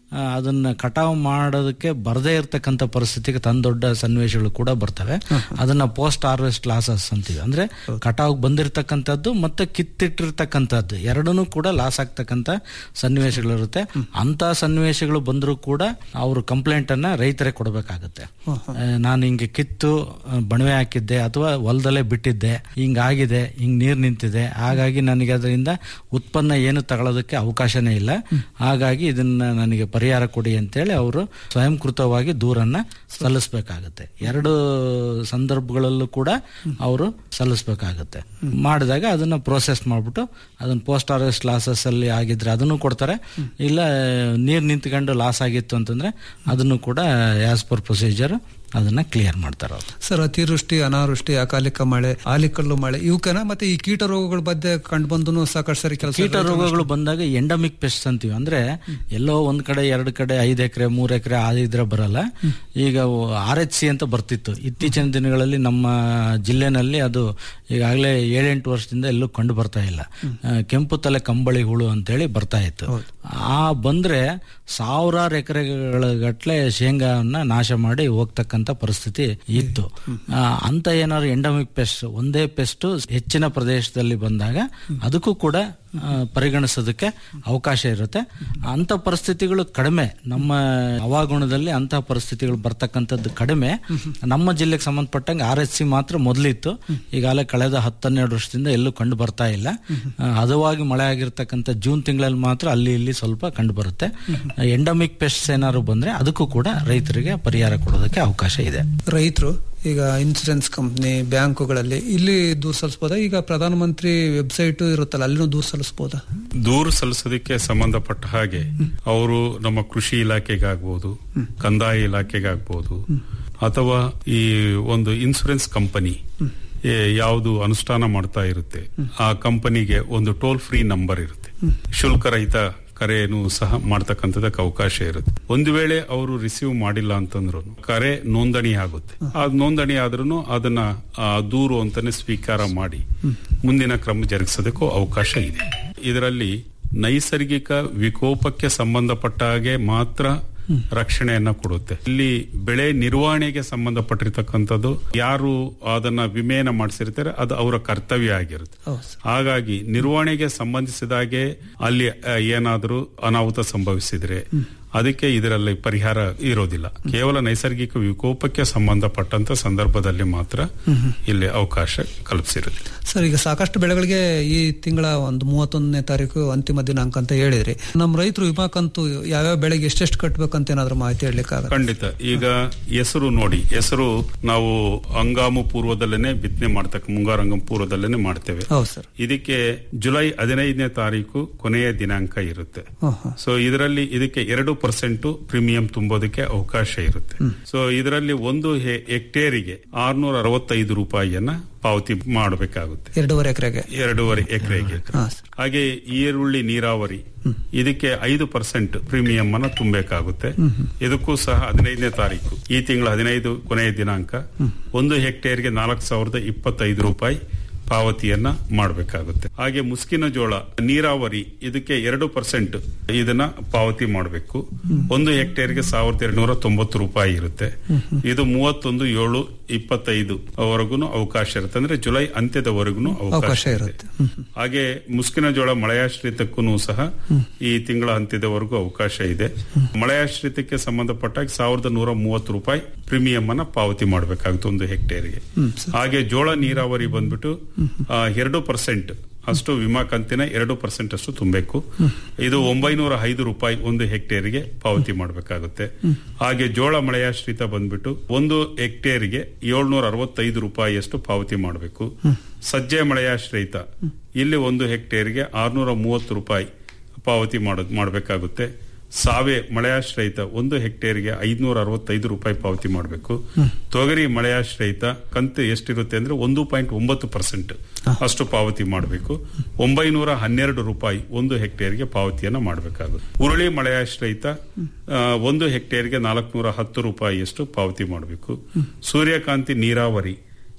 ಆ, ಅದನ್ನ ಕಟಾವು ಮಾಡೋದಕ್ಕೆ ಬರದೇ ಇರತಕ್ಕಂಥ ಪರಿಸ್ಥಿತಿಗೆ ತನ್ನ ದೊಡ್ಡ ಸನ್ನಿವೇಶಗಳು ಕೂಡ ಬರ್ತವೆ ಅದನ್ನ ಪೋಸ್ಟ್ ಹಾರ್ವೆಸ್ಟ್ ಲಾಸಸ್ ಅಂತೀವಿ ಅಂದ್ರೆ ಕಟಾವ್ ಬಂದಿರತಕ್ಕಂಥದ್ದು ಮತ್ತೆ ಕಿತ್ತಿಟ್ಟಿರ್ತಕ್ಕಂಥದ್ದು ಎರಡನ್ನೂ ಕೂಡ ಲಾಸ್ ಆಗ್ತಕ್ಕಂಥ ಸನ್ನಿವೇಶಗಳಿರುತ್ತೆ ಅಂತ ಸನ್ನಿವೇಶಗಳು ಬಂದರೂ ಕೂಡ ಅವರು ಕಂಪ್ಲೇಂಟ್ ಅನ್ನ ರೈತರೇ ಕೊಡಬೇಕಾಗುತ್ತೆ ನಾನು ಹಿಂಗೆ ಕಿತ್ತು ಆ, ಬಣವೆ ಹಾಕಿದ್ದೆ ಅಥವಾ ಹೊಲದಲ್ಲೇ ಬಿಟ್ಟಿದ್ದೆ ಹಿಂಗಾಗಿದೆ ಹಿಂಗ್ ನೀರ್ ನಿಂತಿದೆ ಹಾಗಾಗಿ ನನಗೆ ಅದರಿಂದ ಉತ್ಪನ್ನ ಏನು ತಗೊಳ್ಳೋದಕ್ಕೆ ಅವಕಾಶನೇ ಇಲ್ಲ ಹಾಗಾಗಿ ಇದನ್ನ ನನಗೆ ಪರಿಹಾರ ಕೊಡಿ ಅಂತೇಳಿ ಅವರು ಸ್ವಯಂಕೃತವಾಗಿ ದೂರನ್ನ ಸಲ್ಲಿಸಬೇಕಾಗುತ್ತೆ ಎರಡು ಸಂದರ್ಭಗಳಲ್ಲೂ ಕೂಡ ಅವರು ಸಲ್ಲಿಸಬೇಕಾಗುತ್ತೆ ಮಾಡಿದಾಗ ಅದನ್ನ ಪ್ರೋಸೆಸ್ ಮಾಡ್ಬಿಟ್ಟು ಅದನ್ನ ಪೋಸ್ಟ್ ಹಾರ್ವೆಸ್ಟ್ ಲಾಸಸ್ ಅಲ್ಲಿ ಆಗಿದ್ರೆ ಅದನ್ನು ಕೊಡ್ತಾರೆ ಇಲ್ಲ ನೀರ್ ನಿಂತ್ಕೊಂಡು ಲಾಸ್ ಆಗಿತ್ತು ಅಂತಂದ್ರೆ ಅದನ್ನು ಕೂಡ ಆಸ್ ಪರ್ ಪ್ರೊಸೀಜರ್ ಅದನ್ನ ಕ್ಲಿಯರ್ ಮಾಡ್ತಾರೆ ಅವ್ರು ಸರ್ ಅತಿವೃಷ್ಟಿ ಅನಾವೃಷ್ಟಿ ಅಕಾಲಿಕ ಮಳೆ ಆಲಿಕಲ್ಲು ಮಳೆ ಇವಕ್ಕೇನ ಮತ್ತೆ ಈ ಕೀಟ ರೋಗಗಳ ಬಗ್ಗೆ ಕಂಡು ಬಂದು ಸಾಕಷ್ಟು ಸರಿ ಕೆಲಸ ಕೀಟ ರೋಗಗಳು ಬಂದಾಗ ಎಂಡಮಿಕ್ ಪೆಸ್ಟ್ ಅಂತೀವಿ ಅಂದ್ರೆ ಎಲ್ಲೋ ಒಂದ್ ಕಡೆ ಎರಡು ಕಡೆ ಐದ್ ಎಕರೆ ಮೂರ್ ಎಕರೆ ಆದಿದ್ರೆ ಬರಲ್ಲ ಈಗ ಆರ್ ಎಚ್ ಸಿ ಅಂತ ಬರ್ತಿತ್ತು ಇತ್ತೀಚಿನ ದಿನಗಳಲ್ಲಿ ನಮ್ಮ ಜಿಲ್ಲೆನಲ್ಲಿ ಅದು ಈಗಾಗಲೇ ಏಳೆಂಟು ವರ್ಷದಿಂದ ಎಲ್ಲೂ ಕಂಡು ಬರ್ತಾ ಇಲ್ಲ ಆ, ಕೆಂಪು ತಲೆ ಕಂಬಳಿ ಹುಳು ಅಂತೇಳಿ ಬರ್ತಾ ಇತ್ತು ಆ ಬಂದ್ರೆ ಸಾವಿರಾರು ಎಕರೆಗಳ ಗಟ್ಲೆ ಶೇಂಗಾವನ್ನ ನಾಶ ಮಾಡಿ ಹೋಗ್ತಕ್ಕಂತ ಪರಿಸ್ಥಿತಿ ಇತ್ತು ಆ, ಅಂತ ಏನಾದ್ರು ಎಂಡಮಿಕ್ ಪೆಸ್ಟ್ ಒಂದೇ ಪೆಸ್ಟ್ ಹೆಚ್ಚಿನ ಪ್ರದೇಶದಲ್ಲಿ ಬಂದಾಗ ಅದಕ್ಕೂ ಕೂಡ ಆ, ಪರಿಗಣಿಸೋದಕ್ಕೆ ಅವಕಾಶ ಇರುತ್ತೆ ಅಂತ ಪರಿಸ್ಥಿತಿಗಳು ಕಡಿಮೆ ನಮ್ಮ ಹವಾಗುಣದಲ್ಲಿ ಅಂತ ಪರಿಸ್ಥಿತಿಗಳು ಬರ್ತಕ್ಕಂಥದ್ದು ಕಡಿಮೆ ನಮ್ಮ ಜಿಲ್ಲೆಗೆ ಸಂಬಂಧಪಟ್ಟಂಗೆ ಆರ್ ಎಸ್ ಸಿ ಮಾತ್ರ ಮೊದಲಿತ್ತು ಈಗಾಗಲೇ ಕಳೆದ ಹತ್ತನ್ನೆರಡು ವರ್ಷದಿಂದ ಎಲ್ಲೂ ಕಂಡು ಬರ್ತಾ ಇಲ್ಲ ಆ, ಹದವಾಗಿ ಮಳೆ ಆಗಿರ್ತಕ್ಕಂಥ ಜೂನ್ ತಿಂಗಳಲ್ಲಿ ಮಾತ್ರ ಅಲ್ಲಿ ಇಲ್ಲಿ ಸ್ವಲ್ಪ ಕಂಡು ಬರುತ್ತೆ ಎಂಡಮಿಕ್ ಪೆಸ್ಟ್ಸ್ ಏನಾದ್ರು ಬಂದ್ರೆ ಅದಕ್ಕೂ ಕೂಡ ರೈತರಿಗೆ ಪರಿಹಾರ ಕೊಡೋದಕ್ಕೆ ಅವಕಾಶ ಇದೆ ರೈತರು ಈಗ ಇನ್ಸೂರೆನ್ಸ್ ಕಂಪ್ನಿ ಬ್ಯಾಂಕುಗಳಲ್ಲಿ ಇಲ್ಲಿ ದೂರ ಸಲ್ಲಿಸಬಹುದಾ ಈಗ ಪ್ರಧಾನಮಂತ್ರಿ ವೆಬ್ಸೈಟ್ ಇರುತ್ತಲ್ಲ ಅಲ್ಲಿನೂ ದೂರ ಸಲ್ಲಿಸಬಹುದಾ ದೂರು ಸಲ್ಲಿಸೋದಕ್ಕೆ ಸಂಬಂಧಪಟ್ಟ ಹಾಗೆ ಅವರು ನಮ್ಮ ಕೃಷಿ ಇಲಾಖೆಗಾಗ್ಬೋದು ಕಂದಾಯ ಇಲಾಖೆಗಾಗ್ಬೋದು ಅಥವಾ ಈ ಒಂದು ಇನ್ಸೂರೆನ್ಸ್ ಕಂಪನಿ ಯಾವುದು ಅನುಷ್ಠಾನ ಮಾಡ್ತಾ ಇರುತ್ತೆ ಆ ಕಂಪನಿಗೆ ಒಂದು ಟೋಲ್ ಫ್ರೀ ನಂಬರ್ ಇರುತ್ತೆ ಶುಲ್ಕರಹಿತ ಕರೆಯನ್ನು ಸಹ ಮಾಡ್ತಕ್ಕಂಥದಕ್ಕೆ ಅವಕಾಶ ಇರುತ್ತೆ ಒಂದು ವೇಳೆ ಅವರು ರಿಸೀವ್ ಮಾಡಿಲ್ಲ ಅಂತಂದ್ರು ಕರೆ ನೋಂದಣಿ ಆಗುತ್ತೆ ಆ ನೋಂದಣಿ ಆದ್ರೂ ಅದನ್ನ ಆ, ದೂರು ಅಂತಾನೆ ಸ್ವೀಕಾರ ಮಾಡಿ ಮುಂದಿನ ಕ್ರಮ ಜರುಗಿಸೋದಕ್ಕೂ ಅವಕಾಶ ಇದೆ ಇದರಲ್ಲಿ ನೈಸರ್ಗಿಕ ವಿಕೋಪಕ್ಕೆ ಸಂಬಂಧಪಟ್ಟ ಹಾಗೆ ಮಾತ್ರ ರಕ್ಷಣೆಯನ್ನ ಕೊಡುತ್ತೆ ಇಲ್ಲಿ ಬೆಳೆ ನಿರ್ವಹಣೆಗೆ ಸಂಬಂಧಪಟ್ಟಿರ್ತಕ್ಕಂಥದ್ದು ಯಾರು ಅದನ್ನ ವಿಮೆಯನ್ನ ಮಾಡಿಸಿರ್ತಾರೆ ಅದು ಅವರ ಕರ್ತವ್ಯ ಆಗಿರುತ್ತೆ ಹಾಗಾಗಿ ನಿರ್ವಹಣೆಗೆ ಸಂಬಂಧಿಸಿದಾಗೆ ಅಲ್ಲಿ ಆ, ಏನಾದರೂ ಅನಾಹುತ ಸಂಭವಿಸಿದ್ರೆ ಅದಕ್ಕೆ ಇದರಲ್ಲಿ ಪರಿಹಾರ ಇರೋದಿಲ್ಲ ಕೇವಲ ನೈಸರ್ಗಿಕ ವಿಕೋಪಕ್ಕೆ ಸಂಬಂಧಪಟ್ಟಂತ ಸಂದರ್ಭದಲ್ಲಿ ಮಾತ್ರ ಇಲ್ಲಿ ಅವಕಾಶ ಕಲ್ಪಿಸಿರುತ್ತೆ ಸರ್ ಈಗ ಸಾಕಷ್ಟು ಬೆಳೆಗಳಿಗೆ ಈ ತಿಂಗಳ ಒಂದು ಮೂವತ್ತೊಂದನೇ ತಾರೀಕು ಅಂತಿಮ ದಿನಾಂಕ ಅಂತ ಹೇಳಿದ್ರಿ ನಮ್ಮ ರೈತರು ವಿಮಾ ಕಂತು ಯಾವ್ಯಾವ ಬೆಳೆಗೆ ಎಷ್ಟೆಷ್ಟು ಕಟ್ಬೇಕಂತ ಏನಾದ್ರು ಮಾಹಿತಿ ಹೇಳಲಿಕ್ಕಾಗ ಖಂಡಿತ ಈಗ ಹೆಸರು ನೋಡಿ ಹೆಸರು ನಾವು ಹಂಗಾಮು ಪೂರ್ವದಲ್ಲೇನೆ ಬಿತ್ತನೆ ಮಾಡ್ತಕ್ಕ ಮುಂಗಾರು ಹಂಗಾಮು ಪೂರ್ವದಲ್ಲೇನೆ ಮಾಡ್ತೇವೆ ಹೌದು ಸರ್ ಇದಕ್ಕೆ ಜುಲೈ ಹದಿನೈದನೇ ತಾರೀಕು ಕೊನೆಯ ದಿನಾಂಕ ಇರುತ್ತೆ ಸೊ ಇದರಲ್ಲಿ ಇದಕ್ಕೆ ಎರಡು ಪರ್ಸೆಂಟ್ ಪ್ರೀಮಿಯಂ ತುಂಬೋದಕ್ಕೆ ಅವಕಾಶ ಇರುತ್ತೆ ಸೊ ಇದರಲ್ಲಿ ಒಂದು ಹೆ- ಹೆಕ್ಟೇರಿಗೆ ಆರ್ನೂರ ಅರವತ್ತೈದು ರೂಪಾಯಿಯನ್ನ ಪಾವತಿ ಮಾಡಬೇಕಾಗುತ್ತೆ ಎರಡೂವರೆ ಎಕರೆಗೆ ಎರಡೂವರೆ ಎಕರೆಗೆ ಹಾಗೆ ಈರುಳ್ಳಿ ನೀರಾವರಿ ಇದಕ್ಕೆ ಐದು ಪರ್ಸೆಂಟ್ ಪ್ರೀಮಿಯಂ ಅನ್ನ ತುಂಬಬೇಕಾಗುತ್ತೆ ಇದಕ್ಕೂ ಸಹ ಹದಿನೈದನೇ ತಾರೀಕು ಈ ತಿಂಗಳ ಹದಿನೈದು ಕೊನೆಯ ದಿನಾಂಕ ಒಂದು ಹೆಕ್ಟೇರ್ಗೆ ನಾಲ್ಕು ಸಾವಿರದ ಇಪ್ಪತ್ತೈದು ರೂಪಾಯಿ ಪಾವತಿಯನ್ನ ಮಾಡಬೇಕಾಗುತ್ತೆ ಹಾಗೆ ಮುಸ್ಕಿನ ಜೋಳ ನೀರಾವರಿ ಇದಕ್ಕೆ ಎರಡು ಪರ್ಸೆಂಟ್ ಇದನ್ನ ಪಾವತಿ ಮಾಡಬೇಕು ಒಂದು ಹೆಕ್ಟೇರ್ಗೆ ಸಾವಿರದ ಎರಡ್ನೂರ ತೊಂಬತ್ತು ರೂಪಾಯಿ ಇರುತ್ತೆ ಇದು ಮೂವತ್ತೊಂದು ಏಳು ಇಪ್ಪತ್ತೈದು ವರೆಗೂ ಅವಕಾಶ ಇರುತ್ತೆ ಅಂದ್ರೆ ಜುಲೈ ಅಂತ್ಯದವರೆಗೂ ಅವಕಾಶ ಅವಕಾಶ ಇರುತ್ತೆ ಇರುತ್ತೆ ಹಾಗೆ ಮುಸ್ಕಿನ ಜೋಳ ಮಳೆಯಾಶ್ರಿತಕ್ಕೂ ಸಹ ಈ ತಿಂಗಳ ಅಂತ್ಯದವರೆಗೂ ಅವಕಾಶ ಇದೆ ಮಳೆಯಾಶ್ರಿತಕ್ಕೆ ಸಂಬಂಧಪಟ್ಟಾಗ ಸಾವಿರದ ನೂರ ಮೂವತ್ತು ರೂಪಾಯಿ ಪ್ರೀಮಿಯಂ ಅನ್ನ ಪಾವತಿ ಮಾಡಬೇಕಾಗುತ್ತೆ ಒಂದು ಹೆಕ್ಟೇರ್ಗೆ ಹಾಗೆ ಜೋಳ ನೀರಾವರಿ ಬಂದ್ಬಿಟ್ಟು ಆ, ಎರಡು ಪರ್ಸೆಂಟ್ ಅಷ್ಟು ವಿಮಾ ಕಂತಿನ ಎರಡು ಪರ್ಸೆಂಟ್ ಅಷ್ಟು ತುಂಬಬೇಕು ಇದು ಒಂಬೈನೂರ ಐದು ರೂಪಾಯಿ ಒಂದು ಹೆಕ್ಟೇರ್ಗೆ ಪಾವತಿ ಮಾಡಬೇಕಾಗುತ್ತೆ ಹಾಗೆ ಜೋಳ ಮಳೆಯಾಶ್ರಿತ ಬಂದ್ಬಿಟ್ಟು ಒಂದು ಹೆಕ್ಟೇರ್ಗೆ ಏಳ್ನೂರ ಅರವತ್ತೈದು ರೂಪಾಯಿಯಷ್ಟು ಪಾವತಿ ಮಾಡಬೇಕು ಸಜ್ಜೆ ಮಳೆಯಾಶ್ರಯಿತ ಇಲ್ಲಿ ಒಂದು ಹೆಕ್ಟೇರ್ಗೆ ಆರ್ನೂರ ಮೂವತ್ತು ರೂಪಾಯಿ ಪಾವತಿ ಮಾಡೋದು ಮಾಡಬೇಕಾಗುತ್ತೆ ಸಾವೆ ಮಳೆಯಾಶ್ರಯಿತ ಒಂದು ಹೆಕ್ಟೇರ್ಗೆ ಐದ್ನೂರ ಅರವತ್ತೈದು ರೂಪಾಯಿ ಪಾವತಿ ಮಾಡಬೇಕು ತೊಗರಿ ಮಳೆಯಾಶ್ರಯಿತ ಕಂತು ಎಷ್ಟಿರುತ್ತೆ ಅಂದ್ರೆ ಒಂದು ಪಾಯಿಂಟ್ ಒಂಬತ್ತು ಪರ್ಸೆಂಟ್ ಅಷ್ಟು ಪಾವತಿ ಮಾಡಬೇಕು ಒಂಬೈನೂರ ಹನ್ನೆರಡು ರೂಪಾಯಿ ಒಂದು ಹೆಕ್ಟೇರ್ಗೆ ಪಾವತಿಯನ್ನ ಮಾಡಬೇಕಾಗುತ್ತೆ ಉರುಳಿ ಮಳೆಯಾಶ್ರಯಿತ ಆ, ಒಂದು ಹೆಕ್ಟೇರ್ಗೆ ನಾಲ್ಕುನೂರ ಹತ್ತು ರೂಪಾಯಿಯಷ್ಟು ಪಾವತಿ ಮಾಡಬೇಕು ಸೂರ್ಯಕಾಂತಿ ನೀರಾವರಿ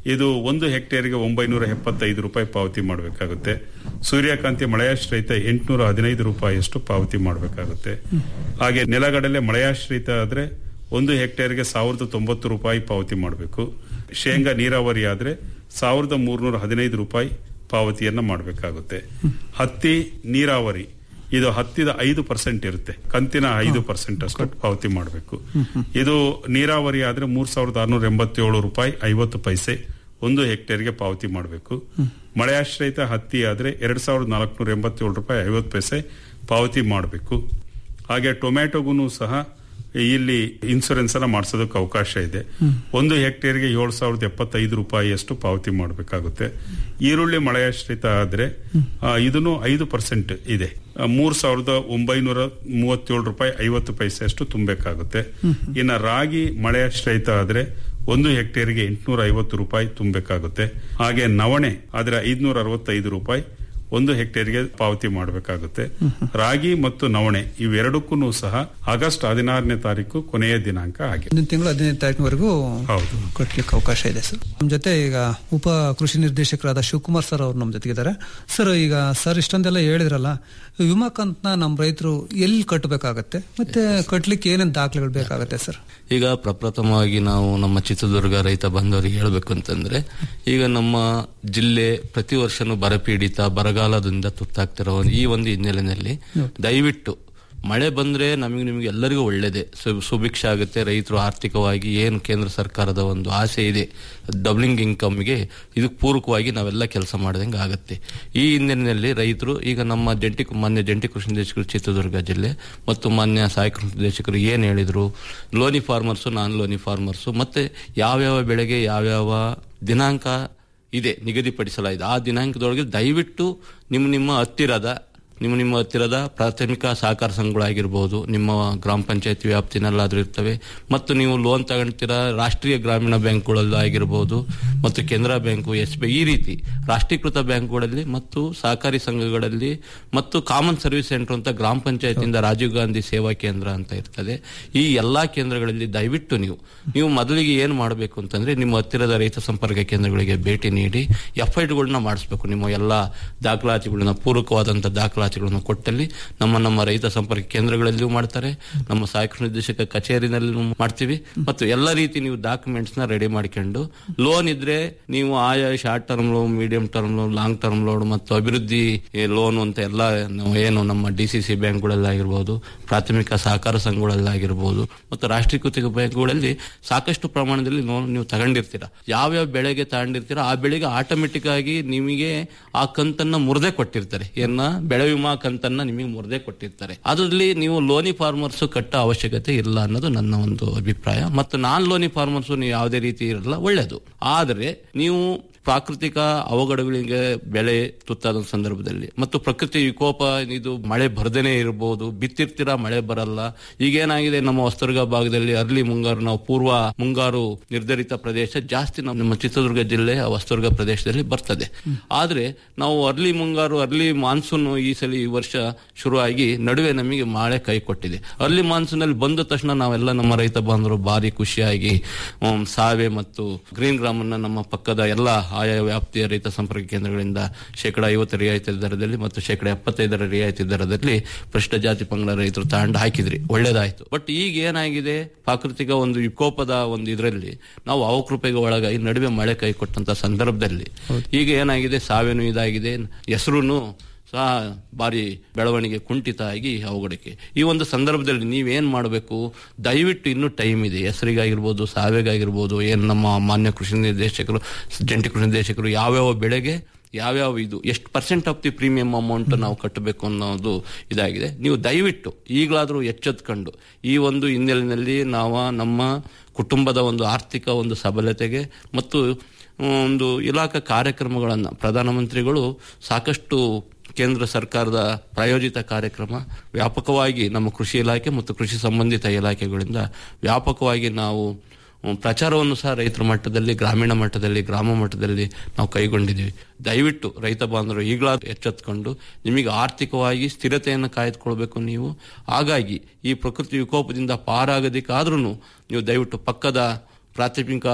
ಇದು ಒಂದು ಹೆಕ್ಟೇರ್ಗೆ ಒಂಬೈನೂರ ಎಪ್ಪತ್ತೈದು ರೂಪಾಯಿ ಪಾವತಿ ಮಾಡಬೇಕಾಗುತ್ತೆ ಸೂರ್ಯಕಾಂತಿ ಮಳೆಯಾಶ್ರಯಿತ ಎಂಟುನೂರ ಹದಿನೈದು ರೂಪಾಯಿಯಷ್ಟು ಪಾವತಿ ಮಾಡಬೇಕಾಗುತ್ತೆ ಹಾಗೆ ನೆಲಗಡಲೆ ಮಳೆಯಾಶ್ರಯಿತ ಆದ್ರೆ ಒಂದು ಹೆಕ್ಟೇರ್ಗೆ ಸಾವಿರದ ತೊಂಬತ್ತು ರೂಪಾಯಿ ಪಾವತಿ ಮಾಡಬೇಕು ಶೇಂಗಾ ನೀರಾವರಿ ಆದ್ರೆ ಸಾವಿರದ ಮೂರ್ನೂರ ಹದಿನೈದು ರೂಪಾಯಿ ಪಾವತಿಯನ್ನ ಮಾಡಬೇಕಾಗುತ್ತೆ ಹತ್ತಿ ನೀರಾವರಿ ಇದು ಹತ್ತಿದ ಐದು ಪರ್ಸೆಂಟ್ ಇರುತ್ತೆ ಕಂತಿನ ಐದು ಪರ್ಸೆಂಟ್ ಅಷ್ಟು ಪಾವತಿ ಮಾಡಬೇಕು ಇದು ನೀರಾವರಿ ಆದ್ರೆ ಮೂರ್ ಸಾವಿರದ ಆರ್ನೂರ ಎಂಬತ್ತೇಳು ರೂಪಾಯಿ ಐವತ್ತು ಪೈಸೆ ಒಂದು ಹೆಕ್ಟೇರ್ಗೆ ಪಾವತಿ ಮಾಡಬೇಕು ಮಳೆಯಾಶ್ರಯಿತ ಹತ್ತಿ ಆದ್ರೆ ಎರಡ್ ಸಾವಿರದ ನಾಲ್ಕುನೂರ ಎಂಬತ್ತೇಳು ರೂಪಾಯಿ ಐವತ್ತು ಪೈಸೆ ಪಾವತಿ ಮಾಡಬೇಕು ಹಾಗೆ ಟೊಮ್ಯಾಟೊಗೂ ಸಹ ಇಲ್ಲಿ ಇನ್ಸೂರೆನ್ಸ್ ಎಲ್ಲ ಮಾಡಿಸೋದಕ್ಕೆ ಅವಕಾಶ ಇದೆ ಒಂದು ಹೆಕ್ಟೇರ್ಗೆ ಏಳು ಸಾವಿರದ ಎಪ್ಪತ್ತೈದು ರೂಪಾಯಿಯಷ್ಟು ಪಾವತಿ ಮಾಡಬೇಕಾಗುತ್ತೆ ಈರುಳ್ಳಿ ಮಳೆಯಾಶ್ರಿತ ಆದ್ರೆ ಆ, ಇದನ್ನು ಐದು ಪರ್ಸೆಂಟ್ ಇದೆ ಆ, ಮೂರ್ ಸಾವಿರದ ಒಂಬೈನೂರ ಮೂವತ್ತೇಳು ರೂಪಾಯಿ ಐವತ್ತು ಪೈಸೆ ಅಷ್ಟು ತುಂಬಬೇಕಾಗುತ್ತೆ ಇನ್ನ ರಾಗಿ ಮಳೆಯಾಶ್ರಯಿತ ಆದ್ರೆ ಒಂದು ಹೆಕ್ಟೇರ್ಗೆ ಎಂಟುನೂರ ಐವತ್ತು ರೂಪಾಯಿ ತುಂಬಬೇಕಾಗುತ್ತೆ ಹಾಗೆ ನವಣೆ ಆದ್ರೆ ಐದ್ನೂರ ಅರವತ್ತೈದು ರೂಪಾಯಿ ಒಂದು ಹೆಕ್ಟೇರ್ಗೆ ಪಾವತಿ ಮಾಡಬೇಕಾಗುತ್ತೆ ರಾಗಿ ಮತ್ತು ನವಣೆ ಇವೆರಡಕ್ಕೂ ಸಹ ಆಗಸ್ಟ್ ಹದಿನಾರನೇ ತಾರೀಕು ಕೊನೆಯ ದಿನಾಂಕ ಆಗಿದೆ ಮುಂದಿನ ತಿಂಗಳು ಹದಿನೈದು ತಾರೀಕಿನವರೆಗೂ ಹೌದು ಕಟ್ಲಿಕ್ಕೆ ಅವಕಾಶ ಇದೆ ಸರ್ ನಮ್ಮ ಜೊತೆ ಈಗ ಉಪ ಕೃಷಿ ನಿರ್ದೇಶಕರಾದ ಶಿವಕುಮಾರ್ ಸರ್ ಅವರು ನಮ್ಮ ಜೊತೆಗಿದ್ದಾರೆ ಸರ್ ಈಗ ಸರ್ ಇಷ್ಟೊಂದೆಲ್ಲ ಹೇಳಿದ್ರಲ್ಲ ವಿಮಾ ಕಂತನ ನಮ್ಮ ರೈತರು ಎಲ್ಲಿ ಕಟ್ಟಬೇಕಾಗತ್ತೆ ಮತ್ತೆ ಕಟ್ಲಿಕ್ಕೆ ಏನೇನು ದಾಖಲೆಗಳು ಬೇಕಾಗತ್ತೆ ಸರ್ ಈಗ ಪ್ರಪ್ರಥಮವಾಗಿ ನಾವು ನಮ್ಮ ಚಿತ್ರದುರ್ಗ ರೈತ ಬಾಂಧವರಿಗೆ ಹೇಳಬೇಕು ಅಂತಂದ್ರೆ ಈಗ ನಮ್ಮ ಜಿಲ್ಲೆ ಪ್ರತಿ ವರ್ಷನೂ ಬರಪೀಡಿತ ಬರಗಾಲದಿಂದ ತುತ್ತಾಗ್ತಿರೋ ಈ ಒಂದು ಹಿನ್ನೆಲೆಯಲ್ಲಿ ದಯವಿಟ್ಟು ಮಳೆ ಬಂದ್ರೆ ನಮಗೆ ನಿಮಗೆ ಎಲ್ಲರಿಗೂ ಒಳ್ಳೇದೇ ಸು- ಸುಭಿಕ್ಷ ಆಗುತ್ತೆ ರೈತರು ಆರ್ಥಿಕವಾಗಿ ಏನು ಕೇಂದ್ರ ಸರ್ಕಾರದ ಒಂದು ಆಸೆ ಇದೆ ಡಬ್ಲಿಂಗ್ ಇನ್ಕಮ್ಗೆ ಇದಕ್ಕೆ ಪೂರಕವಾಗಿ ನಾವೆಲ್ಲ ಕೆಲಸ ಮಾಡ್ದಂಗೆ ಆಗುತ್ತೆ ಈ ಹಿನ್ನೆಲೆಯಲ್ಲಿ ರೈತರು ಈಗ ನಮ್ಮ ಜಂಟಿ ಮಾನ್ಯ ಜಂಟಿ ಕೃಷಿ ನಿರ್ದೇಶಕರು ಚಿತ್ರದುರ್ಗ ಜಿಲ್ಲೆ ಮತ್ತು ಮಾನ್ಯ ಸಹಾಯಕ ಕೃಷಿ ನಿರ್ದೇಶಕರು ಏನು ಹೇಳಿದ್ರು ಲೋನಿ ಫಾರ್ಮರ್ಸು ನಾನ್ ಲೋನಿ ಫಾರ್ಮರ್ಸು ಮತ್ತೆ ಯಾವ್ಯಾವ ಬೆಳೆಗೆ ಯಾವ್ಯಾವ ದಿನಾಂಕ ಇದೆ ನಿಗದಿಪಡಿಸಲಾಗಿದೆ ಆ ದಿನಾಂಕದೊಳಗೆ ದಯವಿಟ್ಟು ನಿಮ್ಮ ನಿಮ್ಮ ಹತ್ತಿರದ ನಿಮ್ಮ ನಿಮ್ಮ ಹತ್ತಿರದ ಪ್ರಾಥಮಿಕ ಸಹಕಾರ ಸಂಘಗಳಾಗಿರ್ಬೋದು ನಿಮ್ಮ ಗ್ರಾಮ ಪಂಚಾಯತಿ ವ್ಯಾಪ್ತಿನಲ್ಲಾದ್ರೂ ಇರ್ತವೆ ಮತ್ತು ನೀವು ಲೋನ್ ತಗೊಂತೀರಾ ರಾಷ್ಟ್ರೀಯ ಗ್ರಾಮೀಣ ಬ್ಯಾಂಕ್ಗಳಲ್ಲಿ ಆಗಿರ್ಬೋದು ಮತ್ತು ಕೆನರಾ ಬ್ಯಾಂಕು ಎಸ್ ಬಿ ಈ ರೀತಿ ರಾಷ್ಟ್ರೀಕೃತ ಬ್ಯಾಂಕ್ಗಳಲ್ಲಿ ಮತ್ತು ಸಹಕಾರಿ ಸಂಘಗಳಲ್ಲಿ ಮತ್ತು ಕಾಮನ್ ಸರ್ವಿಸ್ ಸೆಂಟರ್ ಅಂತ ಗ್ರಾಮ ಪಂಚಾಯತಿಯಿಂದ ರಾಜೀವ್ ಗಾಂಧಿ ಸೇವಾ ಕೇಂದ್ರ ಅಂತ ಇರ್ತದೆ ಈ ಎಲ್ಲಾ ಕೇಂದ್ರಗಳಲ್ಲಿ ದಯವಿಟ್ಟು ನೀವು ನೀವು ಮೊದಲಿಗೆ ಏನು ಮಾಡಬೇಕು ಅಂತಂದ್ರೆ ನಿಮ್ಮ ಹತ್ತಿರದ ರೈತ ಸಂಪರ್ಕ ಕೇಂದ್ರಗಳಿಗೆ ಭೇಟಿ ನೀಡಿ ಎಫ್ ಐಡ್ಗಳನ್ನ ಮಾಡಿಸ್ಬೇಕು ನಿಮ್ಮ ಎಲ್ಲ ದಾಖಲಾತಿಗಳನ್ನ ಪೂರಕವಾದಂಥ ದಾಖಲಾತಿಗಳನ್ನು ಕೊಟ್ಟಲ್ಲಿ ನಮ್ಮ ನಮ್ಮ ರೈತ ಸಂಪರ್ಕ ಕೇಂದ್ರಗಳಲ್ಲಿಯೂ ಮಾಡ್ತಾರೆ ನಮ್ಮ ಸಹಾಯಕ ನಿರ್ದೇಶಕ ಕಚೇರಿನಲ್ಲಿ ಮಾಡ್ತೀವಿ ಮತ್ತು ಎಲ್ಲ ರೀತಿ ನೀವು ಡಾಕ್ಯುಮೆಂಟ್ಸ್ ನ ರೆಡಿ ಮಾಡ್ಕೊಂಡು ಲೋನ್ ಇದ್ರೆ ನೀವು ಆಯಾ short term loan medium term loan long term loan ಮತ್ತು ಅಭಿವೃದ್ಧಿ ಲೋನ್ ಅಂತ ಎಲ್ಲ ನಾವು ಏನು ನಮ್ಮ ಡಿ ಸಿ ಸಿ ಬ್ಯಾಂಕ್ಗಳಲ್ಲಾಗಿರ್ಬೋದು ಪ್ರಾಥಮಿಕ ಸಹಕಾರ ಸಂಘಗಳಲ್ಲಾಗಿರ್ಬೋದು ಮತ್ತು ರಾಷ್ಟ್ರೀಕೃತ ಬ್ಯಾಂಕ್ಗಳಲ್ಲಿ ಸಾಕಷ್ಟು ಪ್ರಮಾಣದಲ್ಲಿ ಲೋನ್ ನೀವು ತಗೊಂಡಿರ್ತೀರಾ ಯಾವ್ಯಾವ ಬೆಳೆಗೆ ತಗೊಂಡಿರ್ತೀರಾ ಆ ಬೆಳೆಗೆ ಆಟೋಮೆಟಿಕ್ ಆಗಿ ನಿಮಗೆ ಆ ಕಂತನ್ನ ಮುರಿದೇ ಕೊಟ್ಟಿರ್ತಾರೆ ಏನ ಬೆಳೆ ವಿಮಾ ಕಂತನ್ನ ನಿಮಗೆ ಮುರಿದೇ ಕೊಟ್ಟಿರ್ತಾರೆ ಅದರಲ್ಲಿ ನೀವು ಲೋನಿ ಫಾರ್ಮರ್ಸ್ ಕಟ್ಟೋ ಅವಶ್ಯಕತೆ ಇಲ್ಲ ಅನ್ನೋದು ನನ್ನ ಒಂದು ಅಭಿಪ್ರಾಯ ಮತ್ತು ನಾನ್ ಲೋನಿ ಫಾರ್ಮರ್ಸ್ ನೀವು ಯಾವುದೇ ರೀತಿ ಇರಲ್ಲ ಒಳ್ಳೇದು ಆದರೆ ನೀವು ಪ್ರಾಕೃತಿಕ ಅವಘಡಗಳಿಗೆ ಬೆಳೆ ತುತ್ತಾದ ಸಂದರ್ಭದಲ್ಲಿ ಮತ್ತು ಪ್ರಕೃತಿ ವಿಕೋಪ ಇದು ಮಳೆ ಬರ್ದೇನೆ ಇರಬಹುದು ಬಿತ್ತಿರ್ತೀರಾ ಮಳೆ ಬರಲ್ಲ ಈಗೇನಾಗಿದೆ ನಮ್ಮ ಹೊಸದುರ್ಗ ಭಾಗದಲ್ಲಿ ಅರ್ಲಿ ಮುಂಗಾರು ನಾವು ಪೂರ್ವ ಮುಂಗಾರು ನಿರ್ಧರಿತ ಪ್ರದೇಶ ಜಾಸ್ತಿ ನಮ್ಮ ನಮ್ಮ ಚಿತ್ರದುರ್ಗ ಜಿಲ್ಲೆ ಹೊಸದುರ್ಗ ಪ್ರದೇಶದಲ್ಲಿ ಬರ್ತದೆ ಆದ್ರೆ ನಾವು ಅರ್ಲಿ ಮುಂಗಾರು ಅರ್ಲಿ ಮಾನ್ಸೂನ್ ಈ ಸಲ ಈ ವರ್ಷ ಶುರುವಾಗಿ ನಡುವೆ ನಮಗೆ ಮಳೆ ಕೈ ಕೊಟ್ಟಿದೆ ಅರ್ಲಿ ಮಾನ್ಸೂನ್ ಅಲ್ಲಿ ಬಂದ ತಕ್ಷಣ ನಾವೆಲ್ಲ ನಮ್ಮ ರೈತ ಬಾಂಧವರು ಭಾರಿ ಖುಷಿಯಾಗಿ ಹ್ಮ್, ಸಾವೆ ಮತ್ತು ಗ್ರೀನ್ ಗ್ರಾಮ್ ಅನ್ನ ನಮ್ಮ ಪಕ್ಕದ ಎಲ್ಲ ಆಯಾ ವ್ಯಾಪ್ತಿಯ ರೈತ ಸಂಪರ್ಕ ಕೇಂದ್ರಗಳಿಂದ ಶೇಕಡ ಐವತ್ತು ರಿಯಾಯಿತಿ ದರದಲ್ಲಿ ಮತ್ತು ಶೇಕಡ ಎಪ್ಪತ್ತೈದರ ರಿಯಾಯಿತಿ ದರದಲ್ಲಿ ಪರಿಶಿಷ್ಟ ಜಾತಿ ಪಂಗಡ ರೈತರು ತಗೊಂಡು ಹಾಕಿದ್ರಿ ಒಳ್ಳೇದಾಯ್ತು ಬಟ್ ಈಗ ಏನಾಗಿದೆ ಪ್ರಾಕೃತಿಕ ಒಂದು ವಿಕೋಪದ ಒಂದು ಇದರಲ್ಲಿ ನಾವು ಅವಕೃಪೆಗೆ ಒಳಗಾಗಿ ನಡುವೆ ಮಳೆ ಕೈ ಕೊಟ್ಟಂತ ಸಂದರ್ಭದಲ್ಲಿ ಈಗ ಏನಾಗಿದೆ ಸಾವೇನು ಇದಾಗಿದೆ ಹೆಸರುನು ಸಹ ಬಾರಿ ಬೆಳವಣಿಗೆ ಕುಂಠಿತ ಆಗಿ ಅವಘಡಕ್ಕೆ ಈ ಒಂದು ಸಂದರ್ಭದಲ್ಲಿ ನೀವೇನ್ ಮಾಡಬೇಕು ದಯವಿಟ್ಟು ಇನ್ನೂ ಟೈಮ್ ಇದೆ ಹೆಸರಿಗಾಗಿರ್ಬೋದು ಸಾವೆಗಾಗಿರ್ಬೋದು ಏನು ನಮ್ಮ ಮಾನ್ಯ ಕೃಷಿ ನಿರ್ದೇಶಕರು ಜಂಟಿ ಕೃಷಿ ನಿರ್ದೇಶಕರು ಯಾವ್ಯಾವ ಬೆಳೆಗೆ ಯಾವ್ಯಾವ ಇದು ಎಷ್ಟು percent of the premium amount ನಾವು ಕಟ್ಟಬೇಕು ಅನ್ನೋದು ಇದಾಗಿದೆ ನೀವು ದಯವಿಟ್ಟು ಈಗಲಾದರೂ ಎಚ್ಚೆತ್ಕೊಂಡು ಈ ಒಂದು ಹಿನ್ನೆಲೆಯಲ್ಲಿ ನಾವು ನಮ್ಮ ಕುಟುಂಬದ ಒಂದು ಆರ್ಥಿಕ ಒಂದು ಸಬಲತೆಗೆ ಮತ್ತು ಒಂದು ಇಲಾಖಾ ಕಾರ್ಯಕ್ರಮಗಳನ್ನು ಪ್ರಧಾನಮಂತ್ರಿಗಳು ಸಾಕಷ್ಟು ಕೇಂದ್ರ ಸರ್ಕಾರದ ಪ್ರಾಯೋಜಿತ ಕಾರ್ಯಕ್ರಮ ವ್ಯಾಪಕವಾಗಿ ನಮ್ಮ ಕೃಷಿ ಇಲಾಖೆ ಮತ್ತು ಕೃಷಿ ಸಂಬಂಧಿತ ಇಲಾಖೆಗಳಿಂದ ವ್ಯಾಪಕವಾಗಿ ನಾವು ಹ್ಮ್, ಪ್ರಚಾರವನ್ನು ಸಹ ರೈತರ ಮಟ್ಟದಲ್ಲಿ ಗ್ರಾಮೀಣ ಮಟ್ಟದಲ್ಲಿ ಗ್ರಾಮ ಮಟ್ಟದಲ್ಲಿ ನಾವು ಕೈಗೊಂಡಿದ್ದೀವಿ ದಯವಿಟ್ಟು ರೈತ ಬಾಂಧವರು ಈಗಲಾದ್ರೂ ಎಚ್ಚೆತ್ಕೊಂಡು ನಿಮಗೆ ಆರ್ಥಿಕವಾಗಿ ಸ್ಥಿರತೆಯನ್ನು ಕಾಯ್ದುಕೊಳ್ಬೇಕು ನೀವು ಹಾಗಾಗಿ ಈ ಪ್ರಕೃತಿ ವಿಕೋಪದಿಂದ ಪಾರಾಗೋದಕ್ಕಾದ್ರೂ ನೀವು ದಯವಿಟ್ಟು ಪಕ್ಕದ ಪ್ರಾಥಮಿಕ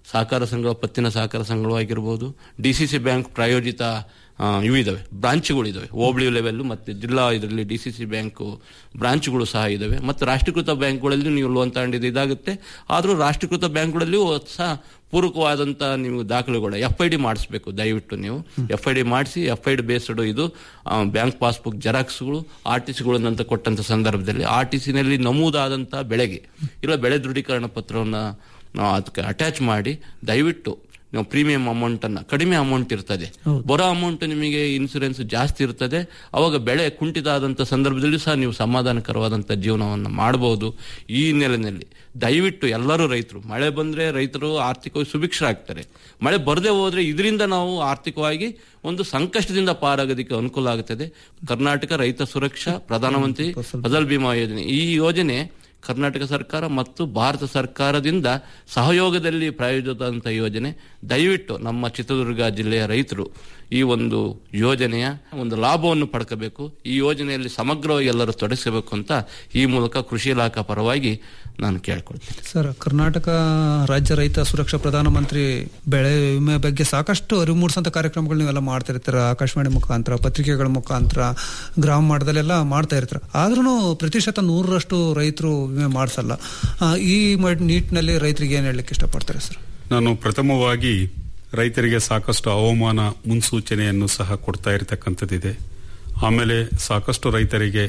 ಸಹಕಾರ ಸಂಘ ಪತ್ತಿನ ಸಹಕಾರ ಸಂಘಗಳು ಆಗಿರ್ಬೋದು ಡಿ ಸಿ ಸಿ ಬ್ಯಾಂಕ್ ಪ್ರಾಯೋಜಿತ ಆ, ಇವು ಇದಾವೆ ಬ್ರಾಂಚ್ಗಳು ಇದಾವೆ ಹೋಬಳಿ ಲೆವೆಲ್ ಮತ್ತೆ ಜಿಲ್ಲಾ ಇದರಲ್ಲಿ ಡಿ ಸಿ ಸಿ ಬ್ಯಾಂಕ್ ಬ್ರಾಂಚ್ಗಳು ಸಹ ಇದಾವೆ ಮತ್ತು ರಾಷ್ಟ್ರೀಕೃತ ಬ್ಯಾಂಕ್ಗಳಲ್ಲಿ ನೀವು ಲೋನ್ ತಗೊಂಡಿದ್ದು ಇದಾಗುತ್ತೆ ಆದರೂ ರಾಷ್ಟ್ರೀಕೃತ ಬ್ಯಾಂಕ್ಗಳಲ್ಲಿಯೂ ಸಹ ಪೂರಕವಾದಂಥ ನೀವು ದಾಖಲೆಗಳು ಎಫ್ ಐ ಡಿ ಮಾಡಿಸ್ಬೇಕು ದಯವಿಟ್ಟು ನೀವು ಎಫ್ ಐ ಡಿ ಮಾಡಿಸಿ ಎಫ್ ಐ ಡಿ ಬೇಸ್ಡ್ ಇದು ಬ್ಯಾಂಕ್ ಪಾಸ್ಬುಕ್ ಜೆರಾಕ್ಸ್ಗಳು ಆರ್ ಟಿ ಸಿಗಳನ್ನಂತ ಕೊಟ್ಟಂತ ಸಂದರ್ಭದಲ್ಲಿ ಆರ್ ಟಿ ಸಿನಲ್ಲಿ ನಮೂದಾದಂಥ ಬೆಳೆಗೆ ಇಲ್ಲ ಬೆಳೆ ದೃಢೀಕರಣ ಪತ್ರವನ್ನು ನಾವು ಅದಕ್ಕೆ ಅಟ್ಯಾಚ್ ಮಾಡಿ ದಯವಿಟ್ಟು ನೀವು ಪ್ರೀಮಿಯಂ ಅಮೌಂಟ್ ಅನ್ನ ಕಡಿಮೆ ಅಮೌಂಟ್ ಇರ್ತದೆ ಬರೋ ಅಮೌಂಟ್ ನಿಮಗೆ ಇನ್ಸೂರೆನ್ಸ್ ಜಾಸ್ತಿ ಇರ್ತದೆ ಅವಾಗ ಬೆಳೆ ಕುಂಠಿತ ಆದಂತ ಸಂದರ್ಭದಲ್ಲಿ ಸಹ ನೀವು ಸಮಾಧಾನಕರವಾದಂತ ಜೀವನವನ್ನು ಮಾಡಬಹುದು ಈ ನೆಲೆಯಲ್ಲಿ ದಯವಿಟ್ಟು ಎಲ್ಲರೂ ರೈತರು ಮಳೆ ಬಂದ್ರೆ ರೈತರು ಆರ್ಥಿಕವಾಗಿ ಸುಭಿಕ್ಷರಾಗ್ತಾರೆ ಮಳೆ ಬರದೇ ಹೋದ್ರೆ ಇದರಿಂದ ನಾವು ಆರ್ಥಿಕವಾಗಿ ಒಂದು ಸಂಕಷ್ಟದಿಂದ ಪಾರಾಗೋದಕ್ಕೆ ಅನುಕೂಲ ಆಗುತ್ತದೆ ಕರ್ನಾಟಕ ರೈತ ಸುರಕ್ಷಾ ಪ್ರಧಾನಮಂತ್ರಿ ಫಸಲ್ ಬಿಮಾ ಯೋಜನೆ ಈ ಯೋಜನೆ ಕರ್ನಾಟಕ ಸರ್ಕಾರ ಮತ್ತು ಭಾರತ ಸರ್ಕಾರದಿಂದ ಸಹಯೋಗದಲ್ಲಿ ಪ್ರಾಯೋಜಿತವಂತ ಯೋಜನೆ ದಯವಿಟ್ಟು ನಮ್ಮ ಚಿತ್ರದುರ್ಗ ಜಿಲ್ಲೆಯ ರೈತರು ಈ ಒಂದು ಯೋಜನೆಯ ಒಂದು ಲಾಭವನ್ನು ಪಡ್ಕೋಬೇಕು ಈ ಯೋಜನೆಯಲ್ಲಿ ಸಮಗ್ರವಾಗಿ ಎಲ್ಲರೂ ತೊಡಗಿಸಬೇಕು ಅಂತ ಈ ಮೂಲಕ ಕೃಷಿ ಇಲಾಖಾ ಪರವಾಗಿ ನಾನು ಕೇಳ್ಕೊಳ್ತೀನಿ ಸರ್ ಕರ್ನಾಟಕ ರಾಜ್ಯ ರೈತ ಸುರಕ್ಷಾ ಪ್ರಧಾನಮಂತ್ರಿ ಬೆಳೆ ವಿಮೆ ಬಗ್ಗೆ ಸಾಕಷ್ಟು ಅರಿವು ಮೂಡಿಸಂತ ಕಾರ್ಯಕ್ರಮಗಳು ನೀವೆಲ್ಲ ಮಾಡ್ತಾ ಇರ್ತೀರ ಆಕಾಶವಾಣಿ ಮುಖಾಂತರ ಪತ್ರಿಕೆಗಳ ಮುಖಾಂತರ ಗ್ರಾಮ ಮಟ್ಟದಲ್ಲೆಲ್ಲ ಮಾಡ್ತಾ ಇರ್ತೀರ ಆದ್ರೂ ಪ್ರತಿಶತ ನೂರರಷ್ಟು ರೈತರು ವಿಮೆ ಮಾಡಿಸಲ್ಲ ಆ, ಈ ಮ- ನಿಟ್ಟಿನಲ್ಲಿ ರೈತರಿಗೆ ಏನ್ ಹೇಳಲಿಕ್ಕೆ ಇಷ್ಟಪಡ್ತಾರೆ ಸರ್ ನಾನು ಪ್ರಥಮವಾಗಿ ರೈತರಿಗೆ ಸಾಕಷ್ಟು ಹವಾಮಾನ ಮುನ್ಸೂಚನೆಯನ್ನು ಸಹ ಕೊಡ್ತಾ ಇರತಕ್ಕಂಥದ್ದಿದೆ ಆಮೇಲೆ ಸಾಕಷ್ಟು ರೈತರಿಗೆ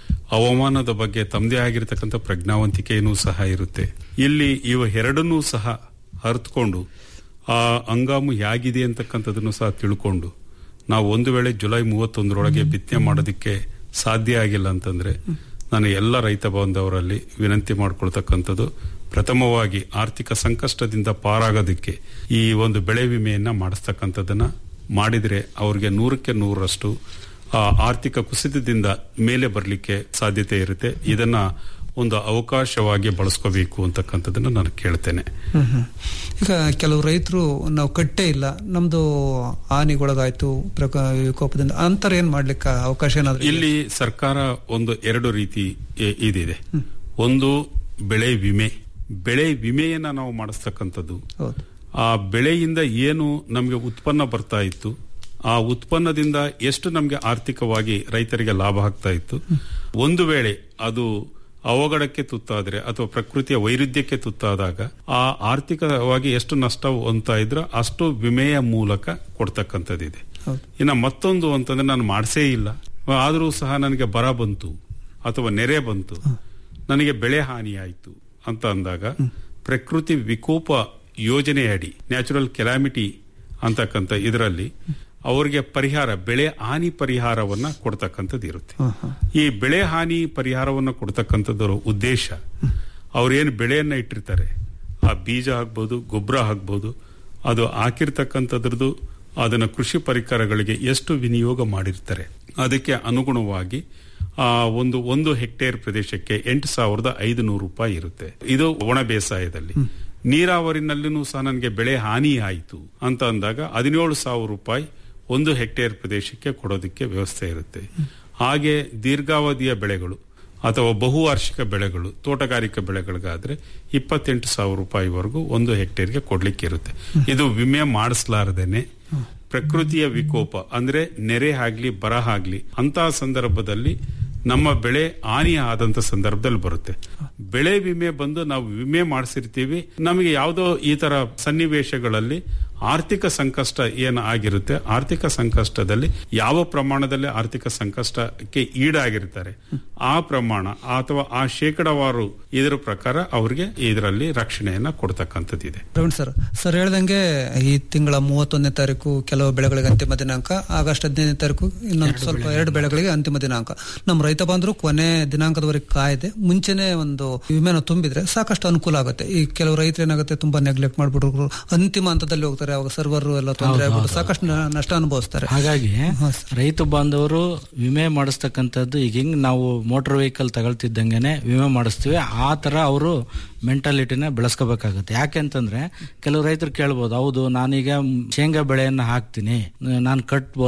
ಹವಾಮಾನದ ಬಗ್ಗೆ ತಮ್ಮದೇ ಆಗಿರತಕ್ಕಂಥ ಪ್ರಜ್ಞಾವಂತಿಕೆಯೂ ಸಹ ಇರುತ್ತೆ ಇಲ್ಲಿ ಇವ ಎರಡನ್ನೂ ಸಹ ಅರ್ಥಕೊಂಡು ಆ ಹಂಗಾಮು ಹೇಗಿದೆ ಅಂತಕ್ಕಂಥದ್ದನ್ನು ಸಹ ತಿಳ್ಕೊಂಡು ನಾವು ಒಂದು ವೇಳೆ ಜುಲೈ ಮೂವತ್ತೊಂದರೊಳಗೆ ಬಿತ್ತನೆ ಮಾಡೋದಕ್ಕೆ ಸಾಧ್ಯ ಆಗಿಲ್ಲ ಅಂತಂದ್ರೆ ನಾನು ಎಲ್ಲ ರೈತ ಬಾಂಧವರಲ್ಲಿ ವಿನಂತಿ ಮಾಡ್ಕೊಳ್ತಕ್ಕಂಥದ್ದು ಪ್ರಥಮವಾಗಿ ಆರ್ಥಿಕ ಸಂಕಷ್ಟದಿಂದ ಪಾರಾಗೋದಕ್ಕೆ ಈ ಒಂದು ಬೆಳೆ ವಿಮೆಯನ್ನ ಮಾಡಿಸ್ತಕ್ಕಂಥದ್ದನ್ನ ಮಾಡಿದ್ರೆ ಅವ್ರಿಗೆ ನೂರಕ್ಕೆ ನೂರರಷ್ಟು ಆ ಆರ್ಥಿಕ ಕುಸಿತದಿಂದ ಮೇಲೆ ಬರಲಿಕ್ಕೆ ಸಾಧ್ಯತೆ ಇರುತ್ತೆ ಇದನ್ನ ಒಂದು ಅವಕಾಶವಾಗಿ ಬಳಸ್ಕೋಬೇಕು ಅಂತಕ್ಕಂಥದ್ದನ್ನ ನಾನು ಕೇಳ್ತೇನೆ ಹ್ಮ್ ಹ್ಮ್. ಈಗ ಕೆಲವು ರೈತರು ನಾವು ಕಟ್ಟೇ ಇಲ್ಲ ನಮ್ದು ಹಾನಿಗೊಳಗಾಯ್ತು ಪ್ರಕ ವಿಕೋಪದಿಂದ ಅಂತರ ಏನ್ ಮಾಡ್ಲಿಕ್ಕೆ ಅವಕಾಶ ಏನಾದ್ರು ಇದೆಯಾ? ಇಲ್ಲಿ ಸರ್ಕಾರ ಒಂದು ಎರಡು ರೀತಿ ಇ- ಇದಿದೆ ಒಂದು ಬೆಳೆ ವಿಮೆ ಬೆಳೆ ವಿಮೆಯನ್ನ ನಾವು ಮಾಡಿಸ್ತಕ್ಕಂಥದ್ದು ಹೌದು ಆ ಬೆಳೆಯಿಂದ ಏನು ನಮಗೆ ಉತ್ಪನ್ನ ಬರ್ತಾ ಇತ್ತು ಆ ಉತ್ಪನ್ನದಿಂದ ಎಷ್ಟು ನಮಗೆ ಆರ್ಥಿಕವಾಗಿ ರೈತರಿಗೆ ಲಾಭ ಆಗ್ತಾ ಇತ್ತು ಒಂದು ವೇಳೆ ಅದು ಅವಘಡಕ್ಕೆ ತುತ್ತಾದ್ರೆ ಅಥವಾ ಪ್ರಕೃತಿಯ ವೈರುಧ್ಯಕ್ಕೆ ತುತ್ತಾದಾಗ ಆ ಆರ್ಥಿಕವಾಗಿ ಎಷ್ಟು ನಷ್ಟ ಹೊಂತಾ ಇದ್ರೆ ಅಷ್ಟು ವಿಮೆಯ ಮೂಲಕ ಕೊಡ್ತಕ್ಕಂಥದ್ದಿದೆ ಹೌದು. ಇನ್ನು ಮತ್ತೊಂದು ಅಂತಂದ್ರೆ ನಾನು ಮಾಡಿಸೇ ಇಲ್ಲ ಆದರೂ ಸಹ ನನಗೆ ಬರ ಬಂತು ಅಥವಾ ನೆರೆ ಬಂತು ನನಗೆ ಬೆಳೆ ಹಾನಿ ಆಯಿತು ಅಂತ ಅಂದಾಗ ಪ್ರಕೃತಿ ವಿಕೋಪ ಯೋಜನೆಯಡಿ ನ್ಯಾಚುರಲ್ ಕೆಲಾಮಿಟಿ ಅಂತಕ್ಕಂಥ ಇದರಲ್ಲಿ ಅವರಿಗೆ ಪರಿಹಾರ ಬೆಳೆ ಹಾನಿ ಪರಿಹಾರವನ್ನ ಕೊಡ್ತಕ್ಕಂಥದ್ದು ಇರುತ್ತೆ ಈ ಬೆಳೆ ಹಾನಿ ಪರಿಹಾರವನ್ನ ಕೊಡ್ತಕ್ಕಂಥದ್ದರ ಉದ್ದೇಶ ಅವ್ರೇನು ಬೆಳೆಯನ್ನ ಇಟ್ಟಿರ್ತಾರೆ ಆ ಬೀಜ ಹಾಕ್ಬೋದು ಗೊಬ್ಬರ ಹಾಕ್ಬೋದು ಅದು ಹಾಕಿರ್ತಕ್ಕಂಥದ್ರದ್ದು ಅದನ್ನ ಕೃಷಿ ಪರಿಕರಗಳಿಗೆ ಎಷ್ಟು ವಿನಿಯೋಗ ಮಾಡಿರ್ತಾರೆ ಅದಕ್ಕೆ ಅನುಗುಣವಾಗಿ ಆ ಒಂದು ಒಂದು ಹೆಕ್ಟೇರ್ ಪ್ರದೇಶಕ್ಕೆ ಎಂಟು ಸಾವಿರದ ಐದು ನೂರು ರೂಪಾಯಿ ಇರುತ್ತೆ ಇದು ಒಣ ಬೇಸಾಯದಲ್ಲಿ ನೀರಾವರಿನಲ್ಲಿನೂ ಸಹ ನನಗೆ ಬೆಳೆ ಹಾನಿ ಆಯಿತು ಅಂತ ಅಂದಾಗ ಹದಿನೇಳು ಸಾವಿರ ರೂಪಾಯಿ ಒಂದು ಹೆಕ್ಟೇರ್ ಪ್ರದೇಶಕ್ಕೆ ಕೊಡೋದಕ್ಕೆ ವ್ಯವಸ್ಥೆ ಇರುತ್ತೆ ಹಾಗೆ ದೀರ್ಘಾವಧಿಯ ಬೆಳೆಗಳು ಅಥವಾ ಬಹುವಾರ್ಷಿಕ ಬೆಳೆಗಳು ತೋಟಗಾರಿಕಾ ಬೆಳೆಗಳಿಗಾದ್ರೆ ಇಪ್ಪತ್ತೆಂಟು ಸಾವಿರ ರೂಪಾಯಿವರೆಗೂ ಒಂದು ಹೆಕ್ಟೇರ್ಗೆ ಕೊಡ್ಲಿಕ್ಕೆ ಇರುತ್ತೆ ಇದು ವಿಮೆ ಮಾಡಿಸ್ಲಾರ್ದೇನೆ ಪ್ರಕೃತಿಯ ವಿಕೋಪ ಅಂದ್ರೆ ನೆರೆ ಆಗ್ಲಿ ಬರ ಆಗ್ಲಿ ಅಂತಹ ಸಂದರ್ಭದಲ್ಲಿ ನಮ್ಮ ಬೆಳೆ ಹಾನಿ ಆದಂತ ಸಂದರ್ಭದಲ್ಲಿ ಬರುತ್ತೆ ಬೆಳೆ ವಿಮೆ ಬಂದು ನಾವು ವಿಮೆ ಮಾಡಿಸಿರ್ತೀವಿ ನಮಗೆ ಯಾವುದೋ ಈ ತರ ಸನ್ನಿವೇಶಗಳಲ್ಲಿ ಆರ್ಥಿಕ ಸಂಕಷ್ಟ ಏನು ಆಗಿರುತ್ತೆ ಆರ್ಥಿಕ ಸಂಕಷ್ಟದಲ್ಲಿ ಯಾವ ಪ್ರಮಾಣದಲ್ಲಿ ಆರ್ಥಿಕ ಸಂಕಷ್ಟಕ್ಕೆ ಈಡಾಗಿರ್ತಾರೆ ಆ ಪ್ರಮಾಣ ಅಥವಾ ಆ ಶೇಕಡವಾರು ಇದರ ಪ್ರಕಾರ ಅವರಿಗೆ ಇದರಲ್ಲಿ ರಕ್ಷಣೆಯನ್ನ ಕೊಡ್ತಕ್ಕಂಥದ್ದಿದೆ ಪ್ರವೀಣ್ ಸರ್ ಸರ್ ಹೇಳ್ದಂಗೆ ಈ ತಿಂಗಳ ಮೂವತ್ತೊಂದನೇ ತಾರೀಕು ಕೆಲವು ಬೆಳೆಗಳಿಗೆ ಅಂತಿಮ ದಿನಾಂಕ ಆಗಸ್ಟ್ ಹದಿನೈದನೇ ತಾರೀಕು ಇನ್ನೊಂದು ಸ್ವಲ್ಪ ಎರಡು ಬೆಳೆಗಳಿಗೆ ಅಂತಿಮ ದಿನಾಂಕ ನಮ್ಮ ರೈತ ಬಾಂಧವರು ಕೊನೆ ದಿನಾಂಕದವರೆಗೆ ಕಾಯ್ದೆ ಮುಂಚೆನೆ ಒಂದು ವಿಮೆನ ತುಂಬಿದ್ರೆ ಸಾಕಷ್ಟು ಅನುಕೂಲ ಆಗುತ್ತೆ ಈ ಕೆಲವು ರೈತರು ಏನಾಗುತ್ತೆ ತುಂಬಾ ನೆಗ್ಲೆಕ್ಟ್ ಮಾಡ್ಬಿಟ್ರು ಅಂತಿಮ ಹಂತದಲ್ಲಿ ಹೋಗ್ತಾರೆ ಅವಾಗ ಸರ್ವರ್ ಎಲ್ಲ ತೊಂದರೆ ಆಗ್ಬಿಟ್ಟು ಸಾಕಷ್ಟು ನ- ನಷ್ಟ ಅನುಭವಿಸ್ತಾರೆ ಹಾಗಾಗಿ ರೈತ ಬಾಂಧವರು ವಿಮೆ ಮಾಡಿಸ್ತಕ್ಕಂಥದ್ದು ಈಗ ಹೆಂಗ್ ನಾವು ಮೋಟಾರ್ ವೆಹಿಕಲ್ ತಗೊಳ್ತಿದ್ದಂಗೆನೆ ವಿಮೆ ಮಾಡಿಸ್ತೀವಿ ಆ ತರ ಅವರು ಮೆಂಟಾಲಿಟಿನ ಬೆಳೆಸ್ಕೋಬೇಕಾಗುತ್ತೆ ಯಾಕೆಂತಂದ್ರೆ ಕೆಲವು ರೈತರು ಕೇಳ್ಬೋದು ಹೌದು ನಾನೀಗ ಶೇಂಗಾ ಬೆಳೆಯನ್ನ ಹಾಕ್ತೀನಿ ನಾನು ಕಟ್ಬೋದಾ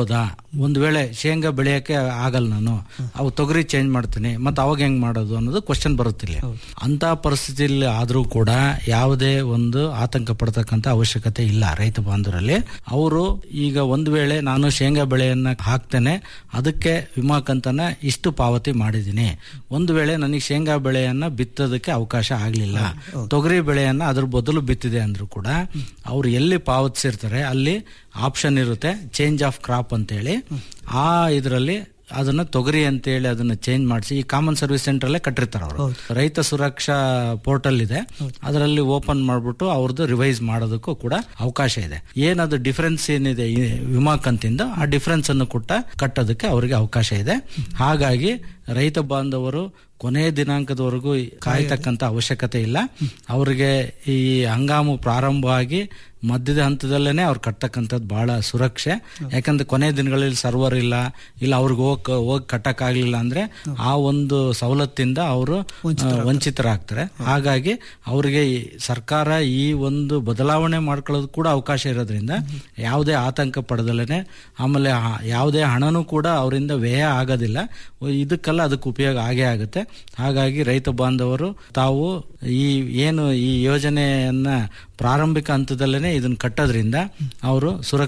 ಒಂದ್ ವೇಳೆ ಶೇಂಗಾ ಬೆಳೆಯಕ್ಕೆ ಆಗಲ್ಲ ನಾನು ಅವು ತೊಗರಿ ಚೇಂಜ್ ಮಾಡ್ತೀನಿ ಮತ್ತೆ ಅವಾಗ ಹೆಂಗ್ ಮಾಡೋದು ಅನ್ನೋದು ಕ್ವಶನ್ ಬರುತ್ತಿಲ್ಲ ಅಂತ ಪರಿಸ್ಥಿತಿಯಲ್ಲಿ ಆದ್ರೂ ಕೂಡ ಯಾವುದೇ ಒಂದು ಆತಂಕ ಪಡ್ತಕ್ಕಂತ ಅವಶ್ಯಕತೆ ಇಲ್ಲ ರೈತ ಬಾಂಧವರಲ್ಲಿ ಅವರು ಈಗ ಒಂದ್ ವೇಳೆ ನಾನು ಶೇಂಗಾ ಬೆಳೆಯನ್ನ ಹಾಕ್ತೇನೆ ಅದಕ್ಕೆ ವಿಮಾ ಕಂತನ್ನ ಇಷ್ಟು ಪಾವತಿ ಮಾಡಿದ್ದೀನಿ ಒಂದು ವೇಳೆ ನನಗೆ ಶೇಂಗಾ ಬೆಳೆಯನ್ನ ಬಿತ್ತೋದಕ್ಕೆ ಅವಕಾಶ ಆಗ್ಲಿಲ್ಲ ತೊಗರಿ ಬೆಳೆಯನ್ನ ಅದ್ರ ಬದಲು ಬಿತ್ತಿದೆ ಅಂದ್ರೂ ಕೂಡ ಅವ್ರು ಎಲ್ಲಿ ಪಾವತಿಸಿರ್ತಾರೆ ಅಲ್ಲಿ ಆಪ್ಷನ್ ಇರುತ್ತೆ ಚೇಂಜ್ ಆಫ್ ಕ್ರಾಪ್ ಅಂತೇಳಿ ಆ ಇದರಲ್ಲಿ ಅದನ್ನ ತೊಗರಿ ಅಂತೇಳಿ ಅದನ್ನ ಚೇಂಜ್ ಮಾಡಿಸಿ ಈ ಕಾಮನ್ ಸರ್ವಿಸ್ ಸೆಂಟರ್ ಅಲ್ಲೇ ಕಟ್ಟಿರ್ತಾರೆ ಅವರು ರೈತ ಸುರಕ್ಷಾ ಪೋರ್ಟಲ್ ಇದೆ ಅದರಲ್ಲಿ ಓಪನ್ ಮಾಡ್ಬಿಟ್ಟು ಅವ್ರದ್ದು ರಿವೈಸ್ ಮಾಡೋದಕ್ಕೂ ಕೂಡ ಅವಕಾಶ ಇದೆ ಏನದು ಡಿಫರೆನ್ಸ್ ಏನಿದೆ ಈ ವಿಮಾ ಕಂತಿಂದ ಆ ಡಿಫರೆನ್ಸ್ ಅನ್ನು ಕೊಟ್ಟ ಕಟ್ಟೋದಕ್ಕೆ ಅವರಿಗೆ ಅವಕಾಶ ಇದೆ ಹಾಗಾಗಿ ರೈತ ಬಾಂಧವರು ಕೊನೆಯ ದಿನಾಂಕದವರೆಗೂ ಕಾಯ್ತಕ್ಕಂತ ಅವಶ್ಯಕತೆ ಇಲ್ಲ ಅವರಿಗೆ ಈ ಹಂಗಾಮು ಪ್ರಾರಂಭವಾಗಿ ಮಧ್ಯದ ಹಂತದಲ್ಲೇನೆ ಅವ್ರು ಕಟ್ಟತಕ್ಕಂಥದ್ದು ಬಹಳ ಸುರಕ್ಷೆ ಯಾಕಂದ್ರೆ ಕೊನೆ ದಿನಗಳಲ್ಲಿ ಸರ್ವರ್ ಇಲ್ಲ ಇಲ್ಲ ಅವ್ರಿಗೆ ಹೋಗ್ ಹೋಗಿ ಕಟ್ಟಕ್ ಆಗ್ಲಿಲ್ಲ ಅಂದ್ರೆ ಆ ಒಂದು ಸವಲತ್ತಿಂದ ಅವರು ವಂಚಿತರಾಗ್ತಾರೆ ಹಾಗಾಗಿ ಅವರಿಗೆ ಈ ಸರ್ಕಾರ ಈ ಒಂದು ಬದಲಾವಣೆ ಮಾಡ್ಕೊಳ್ಳೋದು ಕೂಡ ಅವಕಾಶ ಇರೋದ್ರಿಂದ ಯಾವುದೇ ಆತಂಕ ಪಡೆದಲೇನೆ ಆಮೇಲೆ ಆ- ಯಾವುದೇ ಹಣನೂ ಕೂಡ ಅವರಿಂದ ವ್ಯಯ ಆಗೋದಿಲ್ಲ ಇದಕ್ಕೆಲ್ಲ ಅದಕ್ಕೆ ಉಪಯೋಗ ಆಗೇ ಆಗುತ್ತೆ ಹಾಗಾಗಿ ರೈತ ಬಾಂಧವರು ತಾವು ಈ ಏನು ಈ ಯೋಜನೆಯನ್ನ ಪ್ರಾರಂಭಿಕ ಹಂತದಲ್ಲೇ ಇದನ್ನ ಕಟ್ಟೋದ್ರಿಂದ ಅವರು ಸುರಕ್ಷ